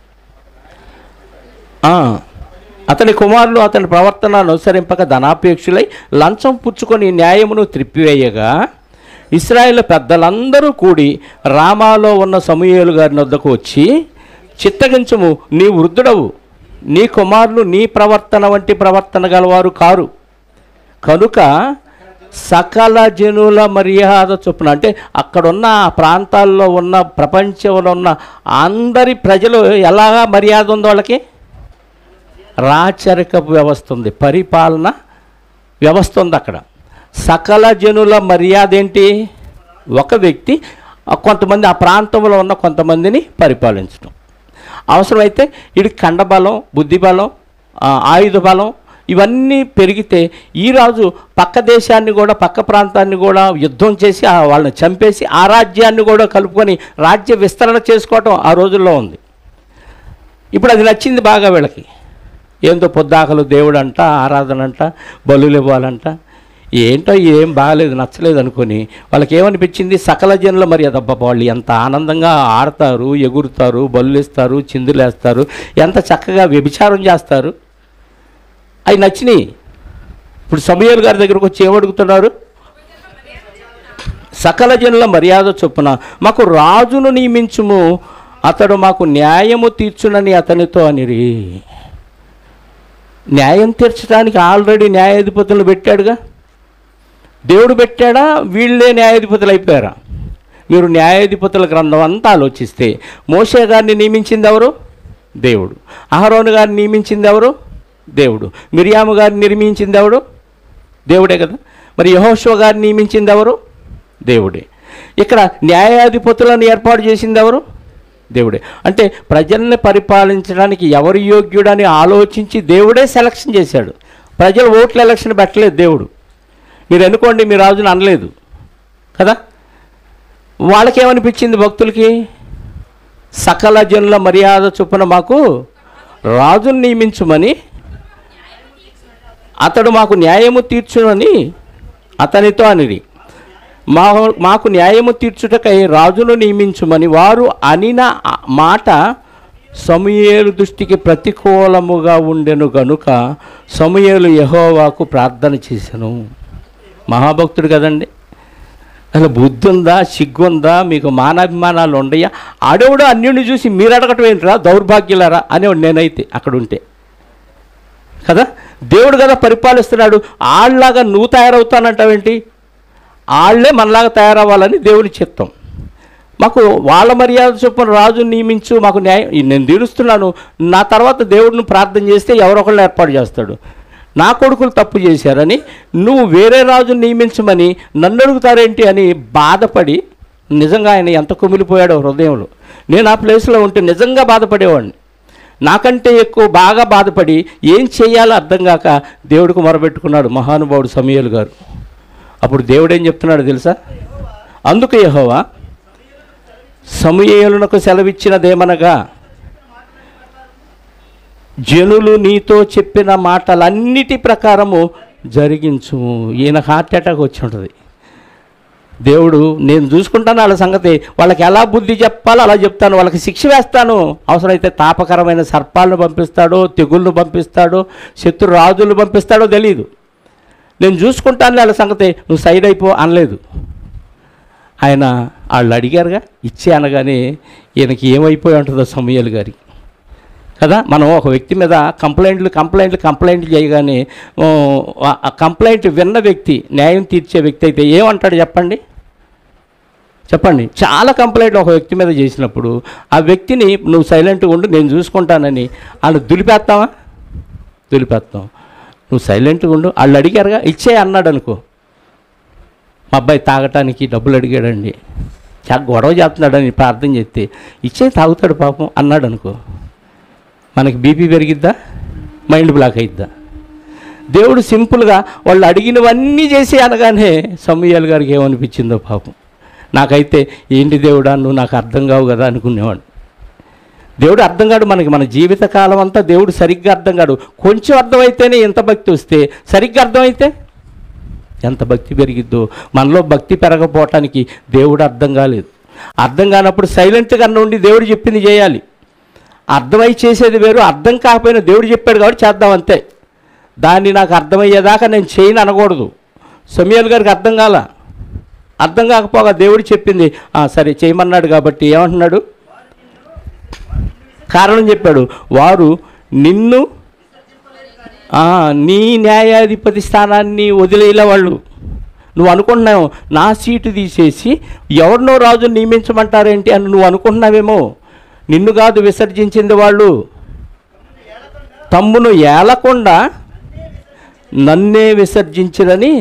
ఆ, అతని కుమారులు అతని ప్రవర్తన అనుసరింపక ధనాపేక్షులై లంచం పుచ్చుకొని న్యాయమును త్రిప్పివేయగా ఇస్రాయేల్ పెద్దలందరూ కూడి రామాలో ఉన్న సమూయేలు గారి వద్దకు వచ్చి చిత్తగించము నీ వృద్ధుడవు నీ కుమారులు నీ ప్రవర్తన వంటి ప్రవర్తన గలవారు కారు కనుక సకల జనుల మర్యాద చొప్పున అంటే అక్కడున్న ఆ ప్రాంతాల్లో ఉన్న ప్రపంచంలో ఉన్న అందరి ప్రజలు ఎలాగా మర్యాద ఉందో వాళ్ళకి రాచరికపు వ్యవస్థ ఉంది పరిపాలన వ్యవస్థ ఉంది అక్కడ సకల జనుల మర్యాద ఏంటి ఒక వ్యక్తి ఆ కొంతమంది ఆ ప్రాంతంలో ఉన్న కొంతమందిని పరిపాలించడం అవసరమైతే ఇది కండబలం బుద్ధిబలం ఆ, ఆయుధ బలం ఇవన్నీ పెరిగితే ఈ రాజు పక్క దేశాన్ని కూడా పక్క ప్రాంతాన్ని కూడా యుద్ధం చేసి ఆ వాళ్ళని చంపేసి ఆ రాజ్యాన్ని కూడా కలుపుకొని రాజ్య విస్తరణ చేసుకోవటం ఆ రోజుల్లో ఉంది ఇప్పుడు అది నచ్చింది బాగా వీళ్ళకి ఏందో పొద్దాకలు దేవుడు అంట ఆరాధన అంట బలులు ఇవ్వాలంట ఏంటో ఏం బాగాలేదు నచ్చలేదు అనుకొని వాళ్ళకి ఏమనిపించింది సకల జనుల మరి అదబ్బా వాళ్ళు ఎంత ఆనందంగా ఆడతారు ఎగురుతారు బలులు ఇస్తారు చిందులేస్తారు ఎంత చక్కగా వ్యభిచారం చేస్తారు అవి నచ్చినాయి ఇప్పుడు సమయల్ గారి దగ్గరకు వచ్చి ఏమడుగుతున్నారు సకల జనుల మర్యాద చొప్పున మాకు రాజును నియమించుము అతడు మాకు న్యాయము తీర్చునని అతనితో అనిరి న్యాయం తీర్చడానికి ఆల్రెడీ న్యాయాధిపతులను పెట్టాడుగా దేవుడు పెట్టాడా వీళ్ళే న్యాయాధిపతులు అయిపోయారా మీరు న్యాయాధిపతుల గ్రంథం అంతా ఆలోచిస్తే మోషే గారిని నియమించింది ఎవరు దేవుడు అహరోను గారిని నియమించింది ఎవరు దేవుడు మిరియాము గారిని నిర్మించింది ఎవడు దేవుడే కదా మరి యహోశివ గారిని నియమించింది ఎవరు దేవుడే ఇక్కడ న్యాయాధిపతులను ఏర్పాటు చేసింది ఎవరు దేవుడే అంటే ప్రజల్ని పరిపాలించడానికి ఎవరు యోగ్యుడని ఆలోచించి దేవుడే సెలక్షన్ చేశాడు ప్రజలు ఓట్ల ఎలక్షన్ పెట్టలేదు దేవుడు మీరు ఎన్నుకోండి మీ రాజుని అనలేదు కదా వాళ్ళకేమనిపించింది భక్తులకి సకల జనుల మర్యాద చొప్పున మాకు రాజును నియమించుమని అతడు మాకు న్యాయము తీర్చునని అతనితో అనిది మా మాకు న్యాయము తీర్చుటకై రాజును నియమించుమని వారు అనిన ఆ మాట సమూయేలు దృష్టికి ప్రతికూలముగా ఉండెను గనుక సమూయేలు యెహోవాకు ప్రార్థన చేశాను మహాభక్తుడు కదండి అసలు బుద్ధి ఉందా సిగ్గుందా మీకు మానాభిమానాలు ఉండయా ఆడేవాడు అన్యుడిని చూసి మీరు అడగటం ఏంట్రా దౌర్భాగ్యులారా అనేవాడు నేనైతే అక్కడ ఉంటే కదా దేవుడు కదా పరిపాలిస్తున్నాడు ఆళ్ళలాగా నువ్వు తయారవుతానంటావేంటి ఆళ్ళే మనలాగా తయారవ్వాలని దేవుని చిత్తం మాకు వాళ్ళ మర్యాద చొప్పున రాజు నియమించు మాకు న్యాయం నేను తీరుస్తున్నాను నా తర్వాత దేవుడిని ప్రార్థన చేస్తే ఎవరొకళ్ళు ఏర్పాటు చేస్తాడు నా కొడుకులు తప్పు చేశారని నువ్వు వేరే రాజు నియమించమని నన్ను అడుగుతారేంటి అని బాధపడి నిజంగా ఆయన ఎంత కుమిలిపోయాడో హృదయంలో నేను ఆ ప్లేస్లో ఉంటే నిజంగా బాధపడేవాడిని నాకంటే ఎక్కువ బాగా బాధపడి ఏం చేయాలో అర్థం కాక దేవుడికి మొరబెట్టుకున్నాడు మహానుభావుడు సమయలు గారు అప్పుడు దేవుడు ఏం చెప్తున్నాడు తెలుసా అందుకు యెహోవా సమూయేలునకు సెలవిచ్చినదేమనగా జనులు నీతో చెప్పిన మాటలన్నిటి ప్రకారము జరిగించు ఈయన హార్ట్ అటాక్ వచ్చి ఉంటుంది దేవుడు నేను చూసుకుంటాను వాళ్ళ సంగతి వాళ్ళకి ఎలా బుద్ధి చెప్పాలో అలా చెప్తాను వాళ్ళకి శిక్ష వేస్తాను అవసరమైతే తాపకరమైన సర్పాలను పంపిస్తాడో తెగుళ్ళు పంపిస్తాడో శత్రు రాజులు పంపిస్తాడో తెలియదు నేను చూసుకుంటాను వాళ్ళ సంగతి నువ్వు సైడ్ అయిపో అనలేదు ఆయన వాళ్ళు అడిగారుగా ఇచ్చే అనగానే ఈయనకి ఏమైపోయి ఉంటుందో సమయాలు గారికి కదా మనం ఒక వ్యక్తి మీద కంప్లైంట్లు కంప్లైంట్లు కంప్లైంట్లు చేయగానే ఓ, ఆ- ఆ కంప్లైంట్ విన్న వ్యక్తి న్యాయం తీర్చే వ్యక్తి అయితే ఏమంటాడు చెప్పండి చెప్పండి చాలా కంప్లైంట్లు ఒక వ్యక్తి మీద చేసినప్పుడు ఆ వ్యక్తిని నువ్వు సైలెంట్గా ఉండు నేను చూసుకుంటానని వాళ్ళు దులిపేస్తావా దులిపేస్తాం నువ్వు సైలెంట్గా ఉండు వాళ్ళు అడిగారుగా ఇచ్చే అన్నాడు అనుకో మా అబ్బాయి తాగటానికి డబ్బులు అడిగాడండి చాలా గొడవ చేస్తున్నాడని ప్రార్థన చేస్తే ఇచ్చే తాగుతాడు పాపం అన్నాడు అనుకో మనకి బీపీ పెరిగిద్దా మైండ్ బ్లాక్ అయిద్దా దేవుడు సింపుల్గా వాళ్ళు అడిగినవన్నీ చేసి అనగానే సమూహాలు గారికి ఏమనిపించిందో పాపం నాకైతే ఏంటి దేవుడా నువ్వు నాకు అర్థం కావు కదా అనుకునేవాడు దేవుడు అర్థం కాడు మనకి మన జీవిత కాలం అంతా దేవుడు సరిగ్గా అర్థం కాడు కొంచెం అర్థమైతేనే ఎంత భక్తి వస్తే సరిగ్గా అర్థమైతే ఎంత భక్తి పెరిగిద్దో మనలో భక్తి పెరగపోవటానికి దేవుడు అర్థం కాలేదు అర్థం కానప్పుడు సైలెంట్గా ఉండి దేవుడు చెప్పింది చేయాలి అర్థమై చేసేది వేరు అర్థం కాకపోయినా దేవుడు చెప్పాడు కాబట్టి చేద్దాం అంతే దాన్ని నాకు అర్థమయ్యేదాకా నేను చేయను అనకూడదు సమయాల్ గారికి అర్థం కాల అర్థం కాకపోగా దేవుడు చెప్పింది "ఆ, సరే చేయమన్నాడు కాబట్టి ఏమంటున్నాడు కారణం చెప్పాడు వారు నిన్ను ఆ, నీ న్యాయాధిపతి స్థానాన్ని వదిలేలా వాళ్ళు నువ్వు అనుకుంటున్నావు నా సీటు తీసేసి ఎవరినో రాజు నియమించమంటారేంటి అని నువ్వు అనుకుంటున్నావేమో నిన్ను కాదు విసర్జించింది వాళ్ళు తమ్మును ఏలకుండా నన్నే విసర్జించిరని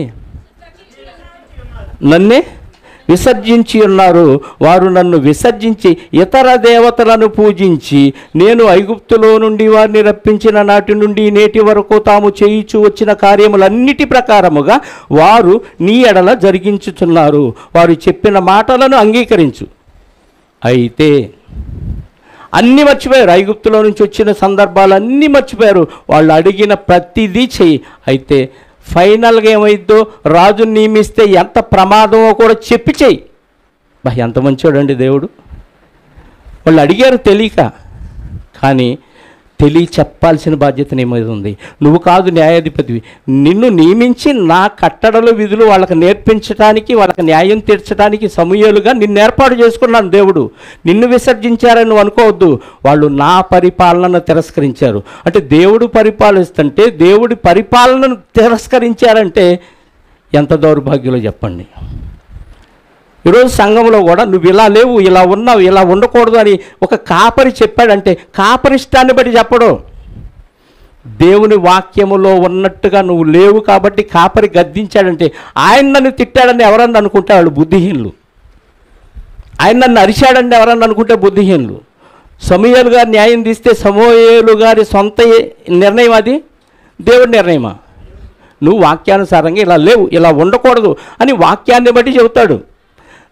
నన్నే విసర్జించి ఉన్నారు వారు నన్ను విసర్జించి ఇతర దేవతలను పూజించి నేను ఐగుప్తులో నుండి వారిని రప్పించిన నాటి నుండి నేటి వరకు తాము చేయిచు వచ్చిన కార్యములన్నిటి ప్రకారముగా వారు నీ ఎడల జరిగించుచున్నారు వారు చెప్పిన మాటలను అంగీకరించు అయితే అన్నీ మర్చిపోయారు ఐగుప్తులో నుంచి వచ్చిన సందర్భాలు అన్నీ మర్చిపోయారు వాళ్ళు అడిగిన ప్రతిదీ చెయ్యి అయితే ఫైనల్గా ఏమైద్దో రాజుని నియమిస్తే ఎంత ప్రమాదమో కూడా చెప్పి చెయ్యి బా ఎంత మంచోడండి దేవుడు వాళ్ళు అడిగారు తెలియక కానీ తెలియ చెప్పాల్సిన బాధ్యత నీ మీద ఉంది నువ్వు కాదు న్యాయాధిపతివి నిన్ను నియమించి నా కట్టడలు విధులు వాళ్ళకి నేర్పించడానికి వాళ్ళకి న్యాయం తీర్చడానికి సమూహాలుగా నిన్ను ఏర్పాటు చేసుకున్నాను దేవుడు నిన్ను విసర్జించారని నువ్వు అనుకోవద్దు వాళ్ళు నా పరిపాలనను తిరస్కరించారు అంటే దేవుడు పరిపాలిస్తుంటే దేవుడి పరిపాలనను తిరస్కరించారంటే ఎంత దౌర్భాగ్యులో చెప్పండి ఈరోజు సంఘంలో కూడా నువ్వు ఇలా లేవు ఇలా ఉన్నావు ఇలా ఉండకూడదు అని ఒక కాపరి చెప్పాడంటే కాపరి ఇష్టాన్ని బట్టి చెప్పడు దేవుని వాక్యములో ఉన్నట్టుగా నువ్వు లేవు కాబట్టి కాపరి గద్దించాడంటే ఆయన నన్ను తిట్టాడని ఎవరన్నా అనుకుంటే వాళ్ళు బుద్ధిహీనులు ఆయన నన్ను అరిశాడని ఎవరన్నా అనుకుంటే బుద్ధిహీనులు సమూహలు గారు న్యాయం తీస్తే సమూహలు గారి సొంత నిర్ణయం అది దేవుడి నిర్ణయమా నువ్వు వాక్యానుసారంగా ఇలా లేవు ఇలా ఉండకూడదు అని వాక్యాన్ని బట్టి చెబుతాడు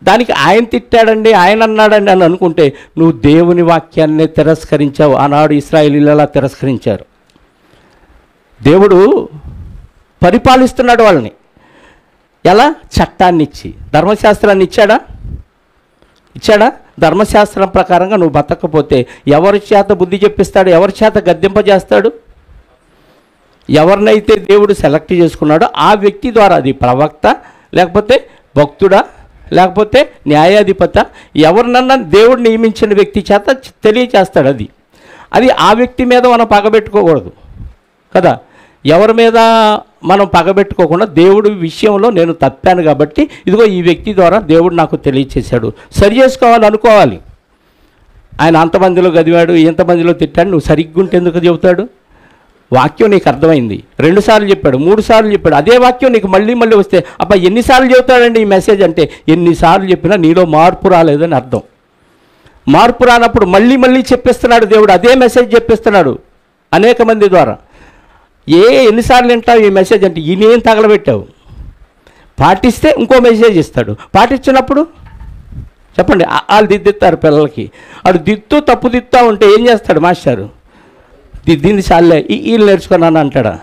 దానికి ఆయన తిట్టాడండి ఆయన అన్నాడండి అని అనుకుంటే నువ్వు దేవుని వాక్యాన్ని తిరస్కరించావు ఆనాడు ఇస్రాయేలీలు అలా తిరస్కరించారు దేవుడు పరిపాలిస్తున్నాడు వాళ్ళని ఎలా చట్టాన్ని ఇచ్చి ధర్మశాస్త్రాన్ని ఇచ్చాడా ఇచ్చాడా ధర్మశాస్త్రం ప్రకారంగా నువ్వు బతకపోతే ఎవరి చేత బుద్ధి చెప్పిస్తాడు ఎవరి చేత గద్దెంపజేస్తాడు ఎవరినైతే దేవుడు సెలెక్ట్ చేసుకున్నాడో ఆ వ్యక్తి ద్వారా అది ప్రవక్త లేకపోతే భక్తుడా లేకపోతే న్యాయాధిపత ఎవరినన్నా దేవుడు నియమించిన వ్యక్తి చేత చ- తెలియచేస్తాడు అది అది ఆ వ్యక్తి మీద మనం పగబెట్టుకోకూడదు కదా ఎవరి మీద మనం పగబెట్టుకోకుండా దేవుడి విషయంలో నేను తప్పాను కాబట్టి ఇదిగో ఈ వ్యక్తి ద్వారా దేవుడు నాకు తెలియచేశాడు సరి చేసుకోవాలి అనుకోవాలి ఆయన అంతమందిలో గదివాడు ఇంతమందిలో తిట్టాడు నువ్వు సరిగ్గా ఉంటే ఎందుకు చెబుతాడు వాక్యం నీకు అర్థమైంది రెండు సార్లు చెప్పాడు మూడు సార్లు చెప్పాడు అదే వాక్యం నీకు మళ్ళీ మళ్ళీ వస్తే అబ్బా ఎన్నిసార్లు చెబుతాడండి ఈ మెసేజ్ అంటే ఎన్నిసార్లు చెప్పినా నీలో మార్పు రాలేదని అర్థం మార్పు రానప్పుడు మళ్ళీ మళ్ళీ చెప్పిస్తున్నాడు దేవుడు అదే మెసేజ్ చెప్పిస్తున్నాడు అనేక మంది ద్వారా ఏ ఎన్నిసార్లు వింటావు ఈ మెసేజ్ అంటే ఈయనేం తగలబెట్టావు పాటిస్తే ఇంకో మెసేజ్ ఇస్తాడు పాటించినప్పుడు చెప్పండి ఆ- వాళ్ళు దిద్దిస్తారు పిల్లలకి వాడు దిత్తు తప్పు దిత్తా ఉంటే ఏం చేస్తాడు మాస్టారు దిద్దింది చాలే ఈ వీళ్ళు నేర్చుకున్నాను అంటాడా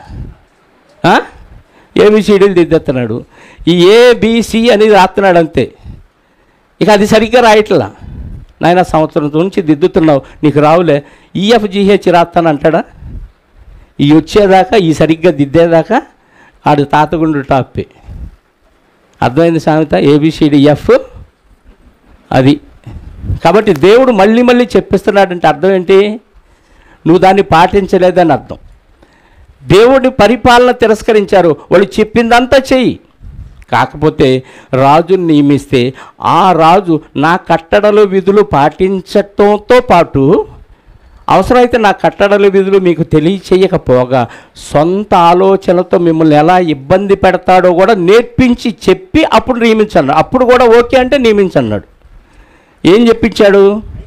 ఏబిసిడీలు దిద్దెత్తున్నాడు ఈ ఏబిసి అనేది రాస్తున్నాడు అంతే ఇక అది సరిగ్గా రాయట్లా నాయన సంవత్సరం నుంచి దిద్దుతున్నావు నీకు రావులే ఈఎఫ్జిహెచ్ రాస్తాను అంటాడా ఈ వచ్చేదాకా ఈ సరిగ్గా దిద్దేదాకా ఆడు తాతగుండు టాపే అర్థమైంది సామెత ఏబిసిడి ఎఫ్ అది కాబట్టి దేవుడు మళ్ళీ మళ్ళీ చెప్పిస్తున్నాడంటే అర్థం ఏంటి నువ్వు దాన్ని పాటించలేదని అర్థం దేవుడి పరిపాలన తిరస్కరించారు వాళ్ళు చెప్పిందంతా చెయ్యి కాకపోతే రాజుని నియమిస్తే ఆ రాజు నా కట్టడలు విధులు పాటించటంతో పాటు అవసరమైతే నా కట్టడలు విధులు మీకు తెలియచేయకపోగా సొంత ఆలోచనలతో మిమ్మల్ని ఎలా ఇబ్బంది పెడతాడో కూడా నేర్పించి చెప్పి అప్పుడు నియమించన్నాడు అప్పుడు కూడా ఓకే అంటే నియమించన్నాడు ఏం చెప్పించాడు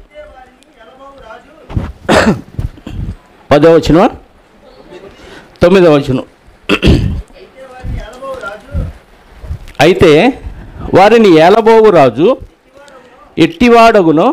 పదో వచనం తొమ్మిదో వచనం అయితే వారిని ఏలబోవు రాజు ఎట్టివాడగునో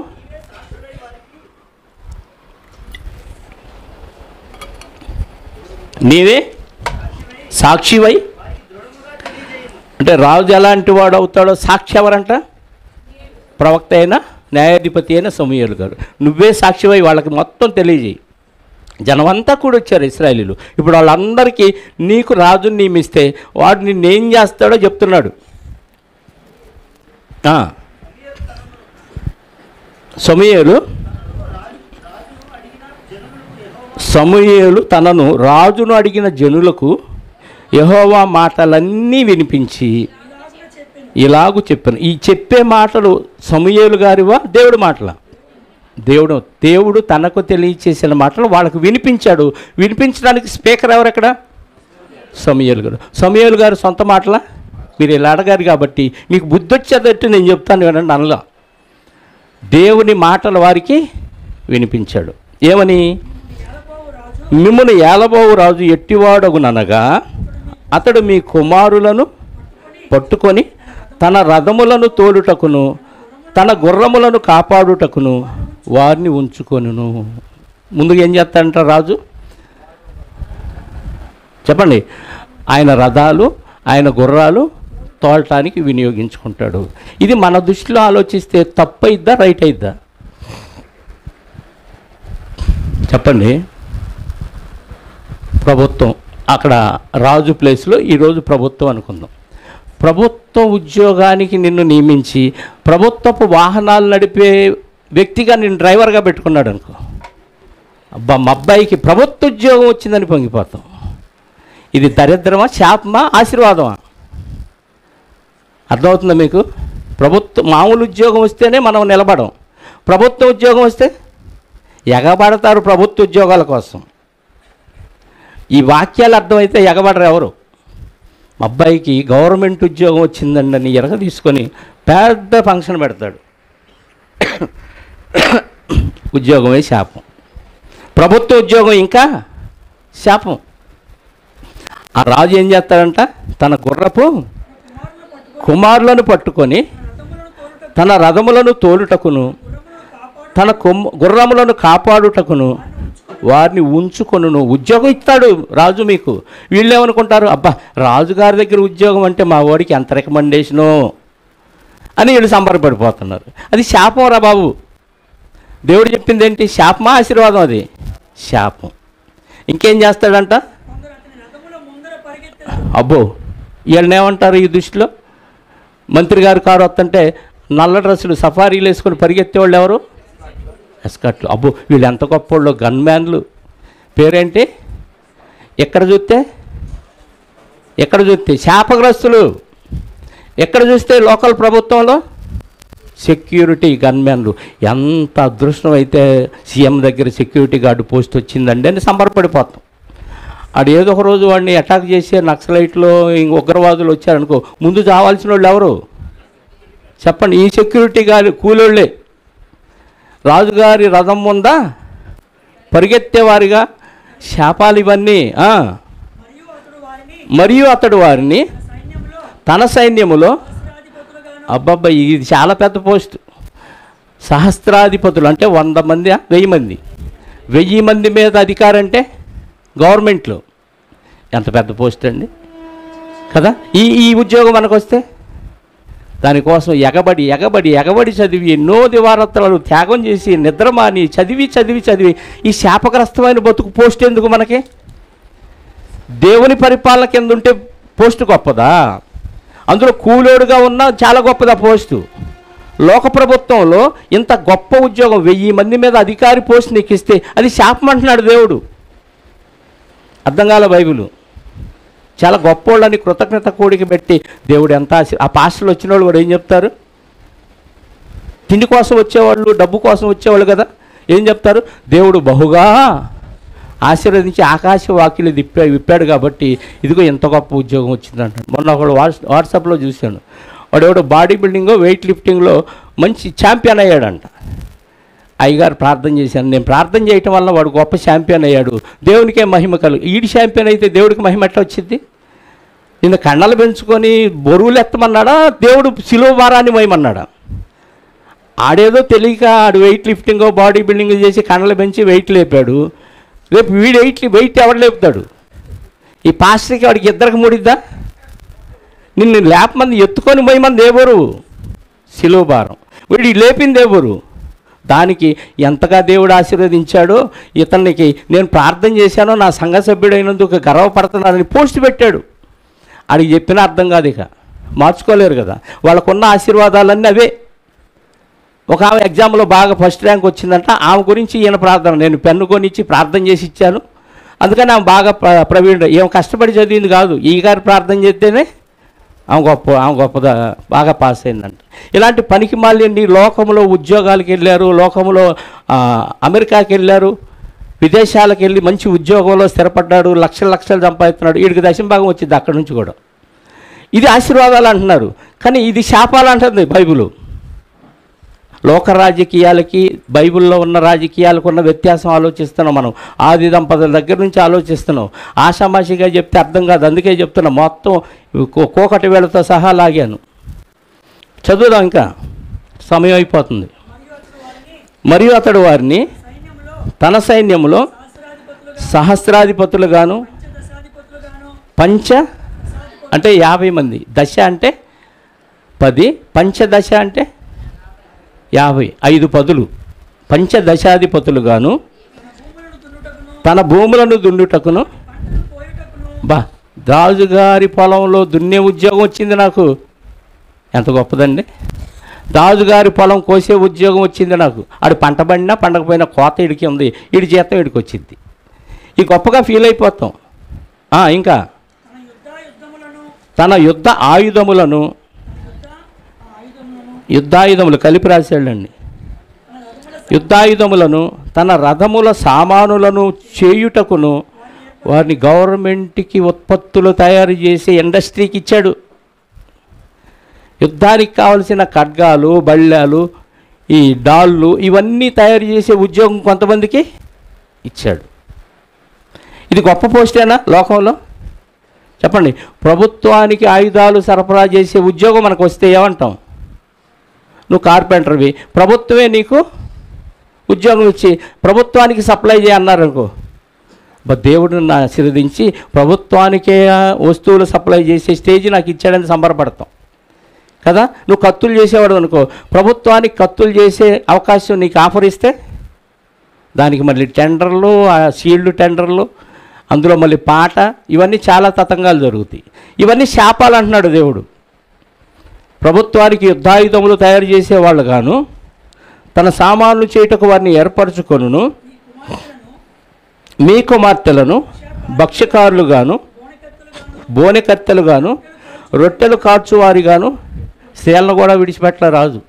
నీవే సాక్షివై అంటే రాజు ఎలాంటి వాడు అవుతాడో సాక్షి ఎవరంట ప్రవక్త అయినా న్యాయాధిపతి అయిన సమూహలు గారు నువ్వే సాక్షివై వాళ్ళకి మొత్తం తెలియజేయి జనమంతా కూడా వచ్చారు ఇస్రాయలీలు ఇప్పుడు వాళ్ళందరికీ నీకు రాజుని నియమిస్తే వాడు నిన్నేం చేస్తాడో చెప్తున్నాడు ఆ. సమూయేలు సమూయేలు తనను రాజును అడిగిన జనులకు యెహోవా మాటలన్నీ వినిపించి ఇలాగు చెప్పాను ఈ చెప్పే మాటలు సమూయేలు గారివా దేవుడి మాటలా దేవుడు దేవుడు తనకు తెలియచేసిన మాటలు వాళ్ళకు వినిపించాడు వినిపించడానికి స్పీకర్ ఎవరు అక్కడ సమయలు గారు సమయలు గారు సొంత మాటల మీరు ఇలా అడగారు కాబట్టి మీకు బుద్ధి వచ్చేటట్టు నేను చెప్తాను వినండి అనలా దేవుని మాటలు వారికి వినిపించాడు ఏమని మిమ్మల్ని ఏలబోవు రాజు ఎట్టివాడగుననగా అతడు మీ కుమారులను పట్టుకొని తన రథములను తోలుటకును తన గుర్రములను కాపాడుటకును వారిని ఉంచుకొనును ముందుగా ఏం చేస్తాడంట రాజు చెప్పండి ఆయన రథాలు ఆయన గుర్రాలు తోలటానికి వినియోగించుకుంటాడు ఇది మన దృష్టిలో ఆలోచిస్తే తప్పు అయిద్దా రైట్ అయిద్దా చెప్పండి ప్రభుత్వం అక్కడ రాజు ప్లేస్లో ఈరోజు ప్రభుత్వం అనుకుందాం ప్రభుత్వ ఉద్యోగానికి నిన్ను నియమించి ప్రభుత్వపు వాహనాలు నడిపే వ్యక్తిగా నేను డ్రైవర్గా పెట్టుకున్నాడు అనుకో అబ్బా మా అబ్బాయికి ప్రభుత్వ ఉద్యోగం వచ్చిందని పొంగిపోతాం ఇది దరిద్రమా శాపమా ఆశీర్వాదమా అర్థమవుతుందా మీకు ప్రభుత్వ మామూలు ఉద్యోగం వస్తేనే మనం నిలబడం ప్రభుత్వ ఉద్యోగం వస్తే ఎగబడతారు ప్రభుత్వ ఉద్యోగాల కోసం ఈ వాక్యాలు అర్థమైతే ఎగబడరు ఎవరు మా అబ్బాయికి గవర్నమెంట్ ఉద్యోగం వచ్చిందండి అని ఎరగ తీసుకొని పెద్ద ఫంక్షన్ పెడతాడు ఉద్యోగమే శాపం ప్రభుత్వ ఉద్యోగం ఇంకా శాపం ఆ రాజు ఏం చేస్తాడంట తన గుర్రపు కుమారులను పట్టుకొని తన రథములను తోలుటకును తన కొమ్ము గుర్రములను కాపాడుటకును వారిని ఉంచుకొనును ఉద్యోగం ఇస్తాడు రాజు మీకు వీళ్ళు ఏమనుకుంటారు అబ్బా రాజుగారి దగ్గర ఉద్యోగం అంటే మా వాడికి ఎంత రికమెండేషను అని వీళ్ళు సంబరపడిపోతున్నారు అది శాపం రా బాబు దేవుడు చెప్పింది ఏంటి శాపమా ఆశీర్వాదం అది శాపం ఇంకేం చేస్తాడంట కొందరు అతని రథముల ముందర పరిగెత్తెను అబ్బో వీళ్ళని ఏమంటారు ఈ దృష్టిలో మంత్రి గారు కారు వస్తుంటే నల్ల డ్రెస్సులు సఫారీలు వేసుకొని పరిగెత్తేవాళ్ళు ఎవరు ఎస్కట్లు అబ్బో వీళ్ళు ఎంత గొప్పోళ్ళు గన్మ్యాన్లు పేరేంటి ఎక్కడ చూస్తే ఎక్కడ చూస్తే శాపగ్రస్తులు ఎక్కడ చూస్తే లోకల్ ప్రభుత్వంలో సెక్యూరిటీ గన్మెన్లు ఎంత అదృష్టం అయితే సీఎం దగ్గర సెక్యూరిటీ గార్డు పోస్ట్ వచ్చిందండి అని సంబరపడిపోతాం ఆడు ఏదో ఒక రోజు వాడిని అటాక్ చేసే నక్సలైట్లో ఇంక ఉగ్రవాదులు వచ్చారనుకో ముందు చావాల్సిన వాళ్ళు ఎవరు చెప్పండి ఈ సెక్యూరిటీ గారి కూలోళ్ళే రాజుగారి రథం ఉందా పరిగెత్తేవారిగా శాపాలు ఇవన్నీ ఆ. మరియు అతడు వారిని మరియు అతడు వారిని సైన్యంలో తన సైన్యములో సహస్రాధిపతులుగాను అబ్బబ్బా ఇది చాలా పెద్ద పోస్ట్ సహస్రాధిపతులు అంటే వంద మంది వెయ్యి మంది వెయ్యి మంది మీద అధికారం అంటే గవర్నమెంట్లో ఎంత పెద్ద పోస్ట్ అండి కదా ఈ ఈ ఉద్యోగం మనకు వస్తే దానికోసం ఎగబడి ఎగబడి ఎగబడి చదివి ఎన్నో దివారత్రాలు త్యాగం చేసి నిద్రమాని చదివి చదివి చదివి ఈ శాపగ్రస్తమైన బతుకు పోస్ట్ ఎందుకు మనకి దేవుని పరిపాలన కింద ఉంటే పోస్ట్ గొప్పదా అందులో కూలోడుగా ఉన్న చాలా గొప్పదా పోస్టు లోక ప్రభుత్వంలో ఇంత గొప్ప ఉద్యోగం వెయ్యి మంది మీద అధికారి పోస్ట్ నీకు ఇస్తే అది శాపం అంటున్నాడు దేవుడు అర్థం కాల బైబిల్ చాలా గొప్పోళ్ళని కృతజ్ఞత కూడికి పెట్టి దేవుడు ఎంత ఆశీ- ఆ పాస్టర్లు వచ్చిన వాళ్ళు కూడా ఏం చెప్తారు తిండి కోసం వచ్చేవాళ్ళు డబ్బు కోసం వచ్చేవాళ్ళు కదా ఏం చెప్తారు దేవుడు బహుగా ఆశీర్వదించి ఆకాశ వాకిలు తిప్పా విప్పాడు కాబట్టి ఇదిగో ఎంత గొప్ప ఉద్యోగం వచ్చిందంట మొన్న ఒకడు వాట్స్ వాట్సాప్లో చూశాను వాడు ఎవడో బాడీ బిల్డింగ్ వెయిట్ లిఫ్టింగ్లో మంచి ఛాంపియన్ అయ్యాడంట అయ్యగారు ప్రార్థన చేశాను నేను ప్రార్థన చేయటం వల్ల వాడు గొప్ప ఛాంపియన్ అయ్యాడు దేవునికే మహిమ కలుగు ఈడి ఛాంపియన్ అయితే దేవుడికి మహిమ ఎట్లా వచ్చింది నిన్న కండలు పెంచుకొని బరువులు ఎత్తమన్నాడా దేవుడు సిలువ భారాన్ని మోయమన్నాడా ఆడేదో తెలియక ఆడు వెయిట్ లిఫ్టింగ్ బాడీ బిల్డింగ్ చేసి కండలు పెంచి వెయిట్ లేపాడు రేపు వీడు వెయిట్ వెయిట్ ఎవడు లేపుతాడు ఈ పాస్టర్కి వాడికి ఇద్దరికి ముడిద్దా నిన్ను లేపమంది ఎత్తుకొని పోయమంది ఎవరు సిలువ భారం వీడు లేపింది ఎవరు దానికి ఎంతగా దేవుడు ఆశీర్వదించాడో ఇతనికి నేను ప్రార్థన చేశానో నా సంఘ సభ్యుడైనందుకు గర్వపడుతున్నానని పోస్ట్ పెట్టాడు ఆడికి చెప్పినా అర్థం కాదు ఇక మార్చుకోలేరు కదా వాళ్ళకున్న ఆశీర్వాదాలన్నీ అవే ఒక ఆమె ఎగ్జామ్లో బాగా ఫస్ట్ ర్యాంక్ వచ్చిందంట ఆమె గురించి ఈయన ప్రార్థన నేను పెన్ను కొనిచ్చి ప్రార్థన చేసి ఇచ్చాను అందుకని ఆమె బాగా ప్ర- ప్రవీణ్ ఏం కష్టపడి చదివింది కాదు ఈ గారు ప్రార్థన చేస్తేనే ఆమె గొప్ప ఆమె గొప్పదా బాగా పాస్ అయిందంట ఇలాంటి పనికి మాలిండి లోకంలో ఉద్యోగాలకు వెళ్ళారు లోకంలో ఆ, అమెరికాకి వెళ్ళారు విదేశాలకు వెళ్ళి మంచి ఉద్యోగంలో స్థిరపడ్డాడు లక్షల లక్షలు సంపాదిస్తున్నాడు వీడికి దశంభాగం వచ్చింది అక్కడి నుంచి కూడా ఇది ఆశీర్వాదాలు అంటున్నారు కానీ ఇది శాపాలు అంటుంది బైబిల్ లోక రాజకీయాలకి బైబిల్లో ఉన్న రాజకీయాలకు ఉన్న వ్యత్యాసం ఆలోచిస్తున్నాం మనం ఆది దంపతుల దగ్గర నుంచి ఆలోచిస్తున్నాం ఆషామాషిగా చెప్తే అర్థం కాదు అందుకే చెప్తున్నా మొత్తం కో- కోకటి వేళతో సహా లాగాను చదువుదాం ఇంకా సమయం అయిపోతుంది మరియు అతడు మరియు అతడు వారిని వారిని సైన్యంలో తన సైన్యములో సహస్రాధిపతులుగా సహస్రాధిపతులుగాను పంచదశాధిపతులుగాను పంచ అంటే యాభై మంది దశ అంటే పది పంచదశ అంటే యాభై ఐదు పదులు పంచదశాధిపతులుగాను భూములను దున్నుటకును తన భూములను దున్నుటకును పంటను కోయుటకును బా రాజుగారి పొలంలో దున్నే ఉద్యోగం వచ్చింది నాకు ఎంత గొప్పదండి రాజుగారి పొలం కోసే ఉద్యోగం వచ్చింది నాకు ఆడు పంట పండినా పండకపోయినా కోత ఇడికి ఉంది ఇడి జీతం ఇడికి వచ్చింది ఈ గొప్పగా ఫీల్ అయిపోతాం ఆ, ఇంకా తన యుద్ధ యుద్ధములను తన యుద్ధ ఆయుధములను యుద్ధ ఆయుధములను యుద్ధాయుధములు కలిపి రాశాడండి తన రథముల యుద్ధాయుధములను తన రథముల సామానులను చేయుటకును వారిని గవర్నమెంట్కి ఉత్పత్తులు తయారు చేసే ఇండస్ట్రీకి ఇచ్చాడు యుద్ధానికి కావలసిన ఖడ్గాలు బళ్ళాలు ఈ డాళ్ళు ఇవన్నీ తయారు చేసే ఉద్యోగం కొంతమందికి ఇచ్చాడు ఇది గొప్ప పోస్టేనా లోకంలో చెప్పండి ప్రభుత్వానికి ఆయుధాలు సరఫరా చేసే ఉద్యోగం మనకు వస్తే ఏమంటాం నువ్వు కార్పెంటర్వి ప్రభుత్వమే నీకు ఉద్యోగం ఇచ్చి ప్రభుత్వానికి సప్లై చేయన్నారు అనుకో బట్ దేవుడు నా ఆశీర్వదించి ప్రభుత్వానికే వస్తువులు సప్లై చేసే స్టేజ్ నాకు ఇచ్చాడని సంబరపడతాం కదా నువ్వు కత్తులు చేసేవాడు అనుకో ప్రభుత్వానికి కత్తులు చేసే అవకాశం నీకు ఆఫర్ ఇస్తే దానికి మళ్ళీ టెండర్లు ఆ సీల్డ్ టెండర్లు అందులో మళ్ళీ పాట ఇవన్నీ చాలా తతంగాలు జరుగుతాయి ఇవన్నీ శాపాలు అంటున్నాడు దేవుడు ప్రభుత్వానికి యుద్ధాయుధములు తయారు చేసేవాళ్ళు గాను తన సామాన్లు చేయుటకు వారిని ఏర్పరచుకొనును మీ కుమార్తెలను భక్ష్యకారులుగాను బోనెకత్తెలుగాను రొట్టెలు కార్చువారిగాను స్త్రీలను కూడా విడిచిపెట్టలే రాజు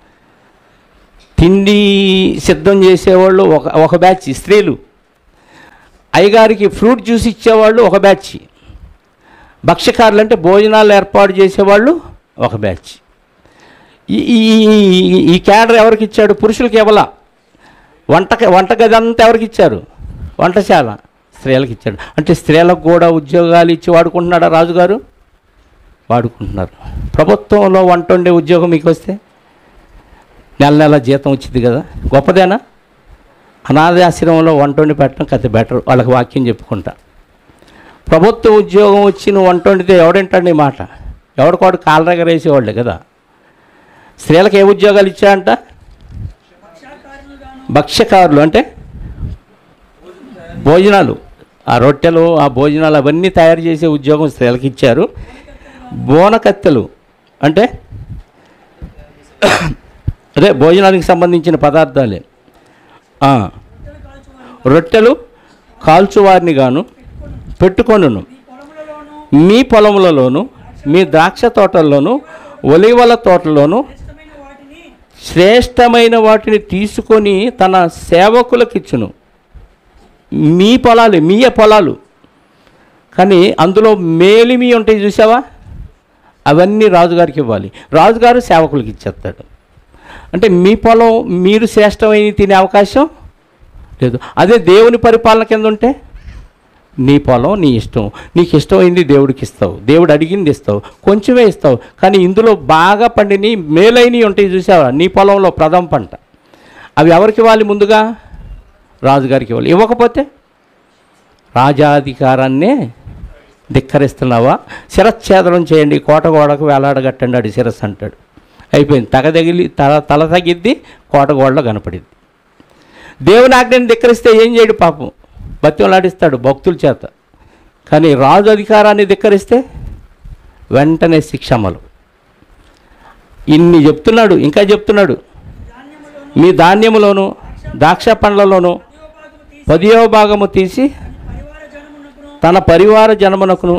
తిండి సిద్ధం చేసేవాళ్ళు ఒక ఒక బ్యాచ్ స్త్రీలు అయ్యగారికి ఫ్రూట్ జ్యూస్ ఇచ్చేవాళ్ళు ఒక బ్యాచ్ భక్ష్యకారులు అంటే భోజనాలు ఏర్పాటు చేసేవాళ్ళు ఒక బ్యాచ్ ఈ ఈ- ఈ క్యాడర్ ఎవరికి ఇచ్చాడు పురుషులకి ఇవ్వాల వంట వంటగది అంతా ఎవరికి ఇచ్చారు వంటశాల స్త్రీలకు ఇచ్చాడు అంటే స్త్రీలకు కూడా ఉద్యోగాలు ఇచ్చి వాడుకుంటున్నాడా రాజుగారు వాడుకుంటున్నారు ప్రభుత్వంలో వంట వండే ఉద్యోగం మీకు వస్తే నెల నెల జీతం వచ్చింది కదా గొప్పదేనా అనాథ ఆశ్రమంలో వంట వండి పెట్టడం కథ బెటర్ వాళ్ళకి వాక్యం చెప్పుకుంటా ప్రభుత్వ ఉద్యోగం వచ్చి నువ్వు వంట వండితే ఎవడంటాడు నీ మాట ఎవడికోడు కాళ్ళ దగ్గర వేసేవాళ్ళే కదా స్త్రీలకు ఏ ఉద్యోగాలు ఇచ్చాయంట భక్ష్యకారులు అంటే భోజనాలు ఆ రొట్టెలు ఆ భోజనాలు అవన్నీ తయారు చేసే ఉద్యోగం స్త్రీలకు ఇచ్చారు బోనకత్తెలు అంటే అదే భోజనానికి సంబంధించిన పదార్థాలే ఆ, రొట్టెలు కాల్చువారిని గాను పెట్టుకొనును మీ పొలములలోను మీ ద్రాక్ష తోటల్లోను ఒలివల తోటలోను శ్రేష్టమైన వాటిని తీసుకొని తన సేవకులకు ఇచ్చును మీ పొలాలు మీయ పొలాలు కానీ అందులో మేలిమి ఉంటాయి చూసావా అవన్నీ రాజుగారికి ఇవ్వాలి రాజుగారు సేవకులకు ఇచ్చేస్తాడు అంటే మీ పొలం మీరు శ్రేష్టమైన తినే అవకాశం లేదు అదే దేవుని పరిపాలన కింద ఉంటే నీ పొలం నీ ఇష్టం నీకు ఇష్టమైంది దేవుడికి ఇస్తావు దేవుడు అడిగింది ఇస్తావు కొంచెమే ఇస్తావు కానీ ఇందులో బాగా పండిని మేలైనవి ఉంటాయి చూసావా నీ పొలంలో ప్రథమ పంట అవి ఎవరికి ఇవ్వాలి ముందుగా రాజుగారికి ఇవ్వాలి ఇవ్వకపోతే రాజాధికారాన్నే ధిక్కరిస్తున్నావా శిరచ్ఛేదనం చేయండి కోట గోడకు వేలాడగట్టండి అడి శిరస్సు అంటాడు అయిపోయింది తగ తగిలి తల తల తగిద్ది కోట గోడలో కనపడింది దేవుని ఆజ్ఞని ధిక్కరిస్తే ఏం చేయడు పాపం బతిమలాడిస్తాడు భక్తుల చేత కానీ రాజు అధికారాన్ని ధిక్కరిస్తే వెంటనే శిక్ష అమలు ఇన్ని చెప్తున్నాడు ఇంకా చెప్తున్నాడు మీ ధాన్యములోను ద్రాక్ష పండ్లలోను పదియో భాగము తీసి తన పరివార జనమునకును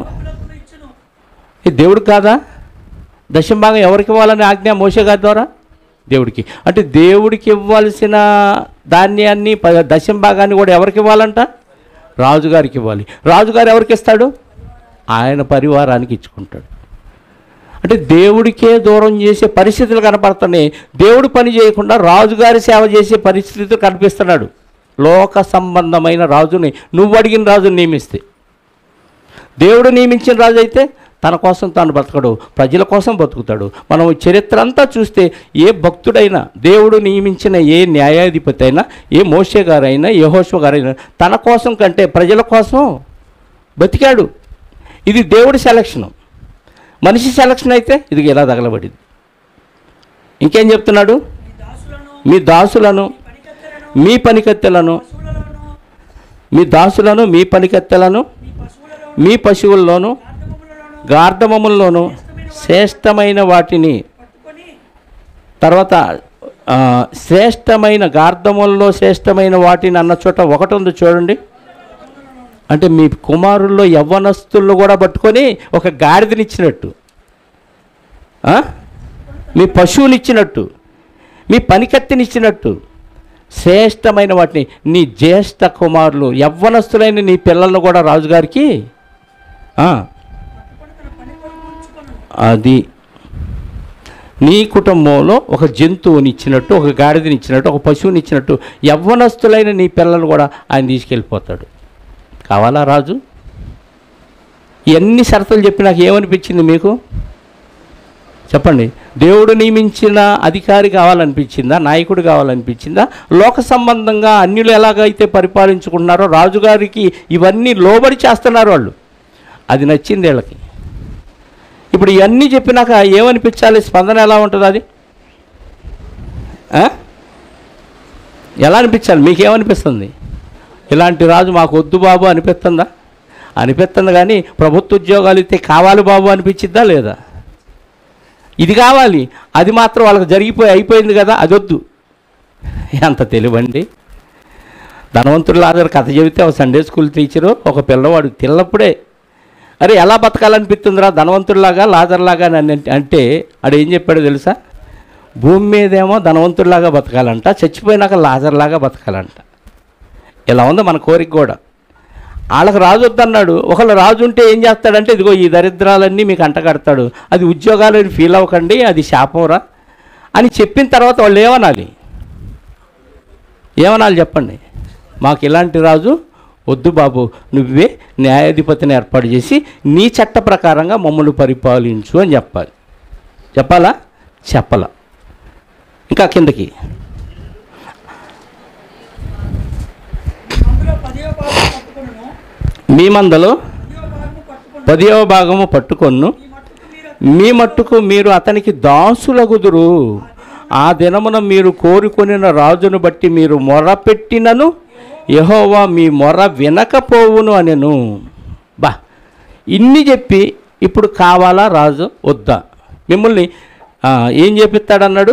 ఇది దేవుడు కాదా దశం భాగం ఎవరికి ఇవ్వాలని ఆజ్ఞ మోసే గారి ద్వారా దేవుడికి అంటే దేవుడికి ఇవ్వాల్సిన ధాన్యాన్ని ప- దశం భాగాన్ని కూడా ఎవరికి ఇవ్వాలంట రాజుగారికి ఇవ్వాలి రాజుగారు ఎవరికి ఇస్తాడు ఆయన పరివారానికి ఇచ్చుకుంటాడు అంటే దేవుడికే దూరం చేసే పరిస్థితులు కనపడుతున్నాయి దేవుడు పని చేయకుండా రాజుగారి సేవ చేసే పరిస్థితులు కనిపిస్తున్నాడు లోక సంబంధమైన రాజుని నువ్వు అడిగిన రాజుని నియమిస్తే దేవుడు నియమించిన రాజు అయితే తన కోసం తాను బ్రతకడు ప్రజల కోసం బతుకుతాడు మనం ఈ చరిత్ర అంతా చూస్తే ఏ భక్తుడైనా దేవుడు నియమించిన ఏ న్యాయాధిపతి అయినా ఏ మోషే గారైనా ఏ హోషో గారైనా తన కోసం కంటే ప్రజల కోసం బతికాడు ఇది దేవుడి సెలక్షను మనిషి సెలక్షన్ అయితే ఇది ఇలా తగలబడింది ఇంకేం చెప్తున్నాడు మీ దాసులను మీ పనికత్తెలను మీ దాసులను మీ పనికత్తెలను మీ పశువుల్లోను గార్ధమముల్లోను శ్రేష్టమైన వాటిని తర్వాత ఆ, శ్రేష్టమైన గార్ధముల్లో శ్రేష్టమైన వాటిని అన్న చోట ఒకటి ఉంది చూడండి అంటే మీ కుమారుల్లో యవ్వనస్తులను కూడా పట్టుకొని ఒక గాడిదనిచ్చినట్టు ఆ? మీ పశువునిచ్చినట్టు మీ పనికత్తినిచ్చినట్టు శ్రేష్టమైన వాటిని నీ జ్యేష్ఠ కుమారులు యవ్వనస్తులైన నీ పిల్లలను కూడా రాజుగారికి ఆ, అది నీ కుటుంబంలో ఒక జంతువుని ఇచ్చినట్టు ఒక గాడిదని ఇచ్చినట్టు ఒక పశువుని ఇచ్చినట్టు యవ్వనస్తులైన నీ పిల్లలు కూడా ఆయన తీసుకెళ్ళిపోతాడు కావాలా రాజు ఎన్ని షరతులు చెప్పి నాకు ఏమనిపించింది మీకు చెప్పండి దేవుడు నియమించిన అధికారి కావాలనిపించిందా నాయకుడు కావాలనిపించిందా లోక సంబంధంగా అన్యులు ఎలాగైతే పరిపాలించుకుంటున్నారో రాజుగారికి ఇవన్నీ లోబడి చేస్తున్నారు వాళ్ళు అది నచ్చింది వీళ్ళకి ఇప్పుడు ఇవన్నీ చెప్పినాక ఏమనిపించాలి స్పందన ఎలా ఉంటుంది అది ఆ? ఎలా అనిపించాలి మీకేమనిపిస్తుంది ఇలాంటి రాజు మాకు వద్దు బాబు అనిపిస్తుందా అనిపిస్తుంది కానీ ప్రభుత్వ ఉద్యోగాలు ఇస్తే కావాలి బాబు అనిపించిద్దా లేదా ఇది కావాలి అది మాత్రం వాళ్ళకి జరిగిపోయి అయిపోయింది కదా అది వద్దు ఎంత తెలివండి ధనవంతుడు లాగారు కథ చెబితే ఒక సండే స్కూల్ టీచరు ఒక పిల్లవాడు తిన్నప్పుడే అరే ఎలా బతకాలనిపిస్తుందిరా ధనవంతుడిలాగా లాజర్లాగా అని అంటే ఆడు ఏం చెప్పాడో తెలుసా భూమి మీదేమో ధనవంతుడిలాగా బతకాలంట చచ్చిపోయినాక లాజర్లాగా బతకాలంట ఇలా ఉంది మన కోరిక కూడా వాళ్ళకి రాజు వద్దన్నాడు ఒకళ్ళు రాజు ఉంటే ఏం చేస్తాడంటే ఇదిగో ఈ దరిద్రాలన్నీ మీకు అంటగడతాడు అది ఉద్యోగాలు ఫీల్ అవ్వకండి అది శాపంరా అని చెప్పిన తర్వాత వాళ్ళు ఏమనాలి ఏమనాలి చెప్పండి మాకు ఇలాంటి రాజు వద్దు బాబు నువ్వే న్యాయాధిపతిని ఏర్పాటు చేసి నీ చట్ట ప్రకారంగా మమ్మల్ని పరిపాలించు అని చెప్పాలి చెప్పాలా చెప్పాలా ఇంకా కిందకి అందులో పదివ భాగం పట్టుకొనును మీ మందలో పదివ భాగము పట్టుకొను పదియవ భాగము పట్టుకొన్ను ఈ మట్టుకు మీరు మీ మట్టుకు మీరు అతనికి దాసులగుదురు ఆ దినమున మీరు కోరుకొనిన రాజును బట్టి మీరు మొరపెట్టినను యెహోవా మీ మొర వినకపోవును అనెను బా ఇన్ని చెప్పి ఇప్పుడు కావాలా రాజు వద్దా మిమ్మల్ని ఆ, ఏం చేపిస్తాడన్నాడు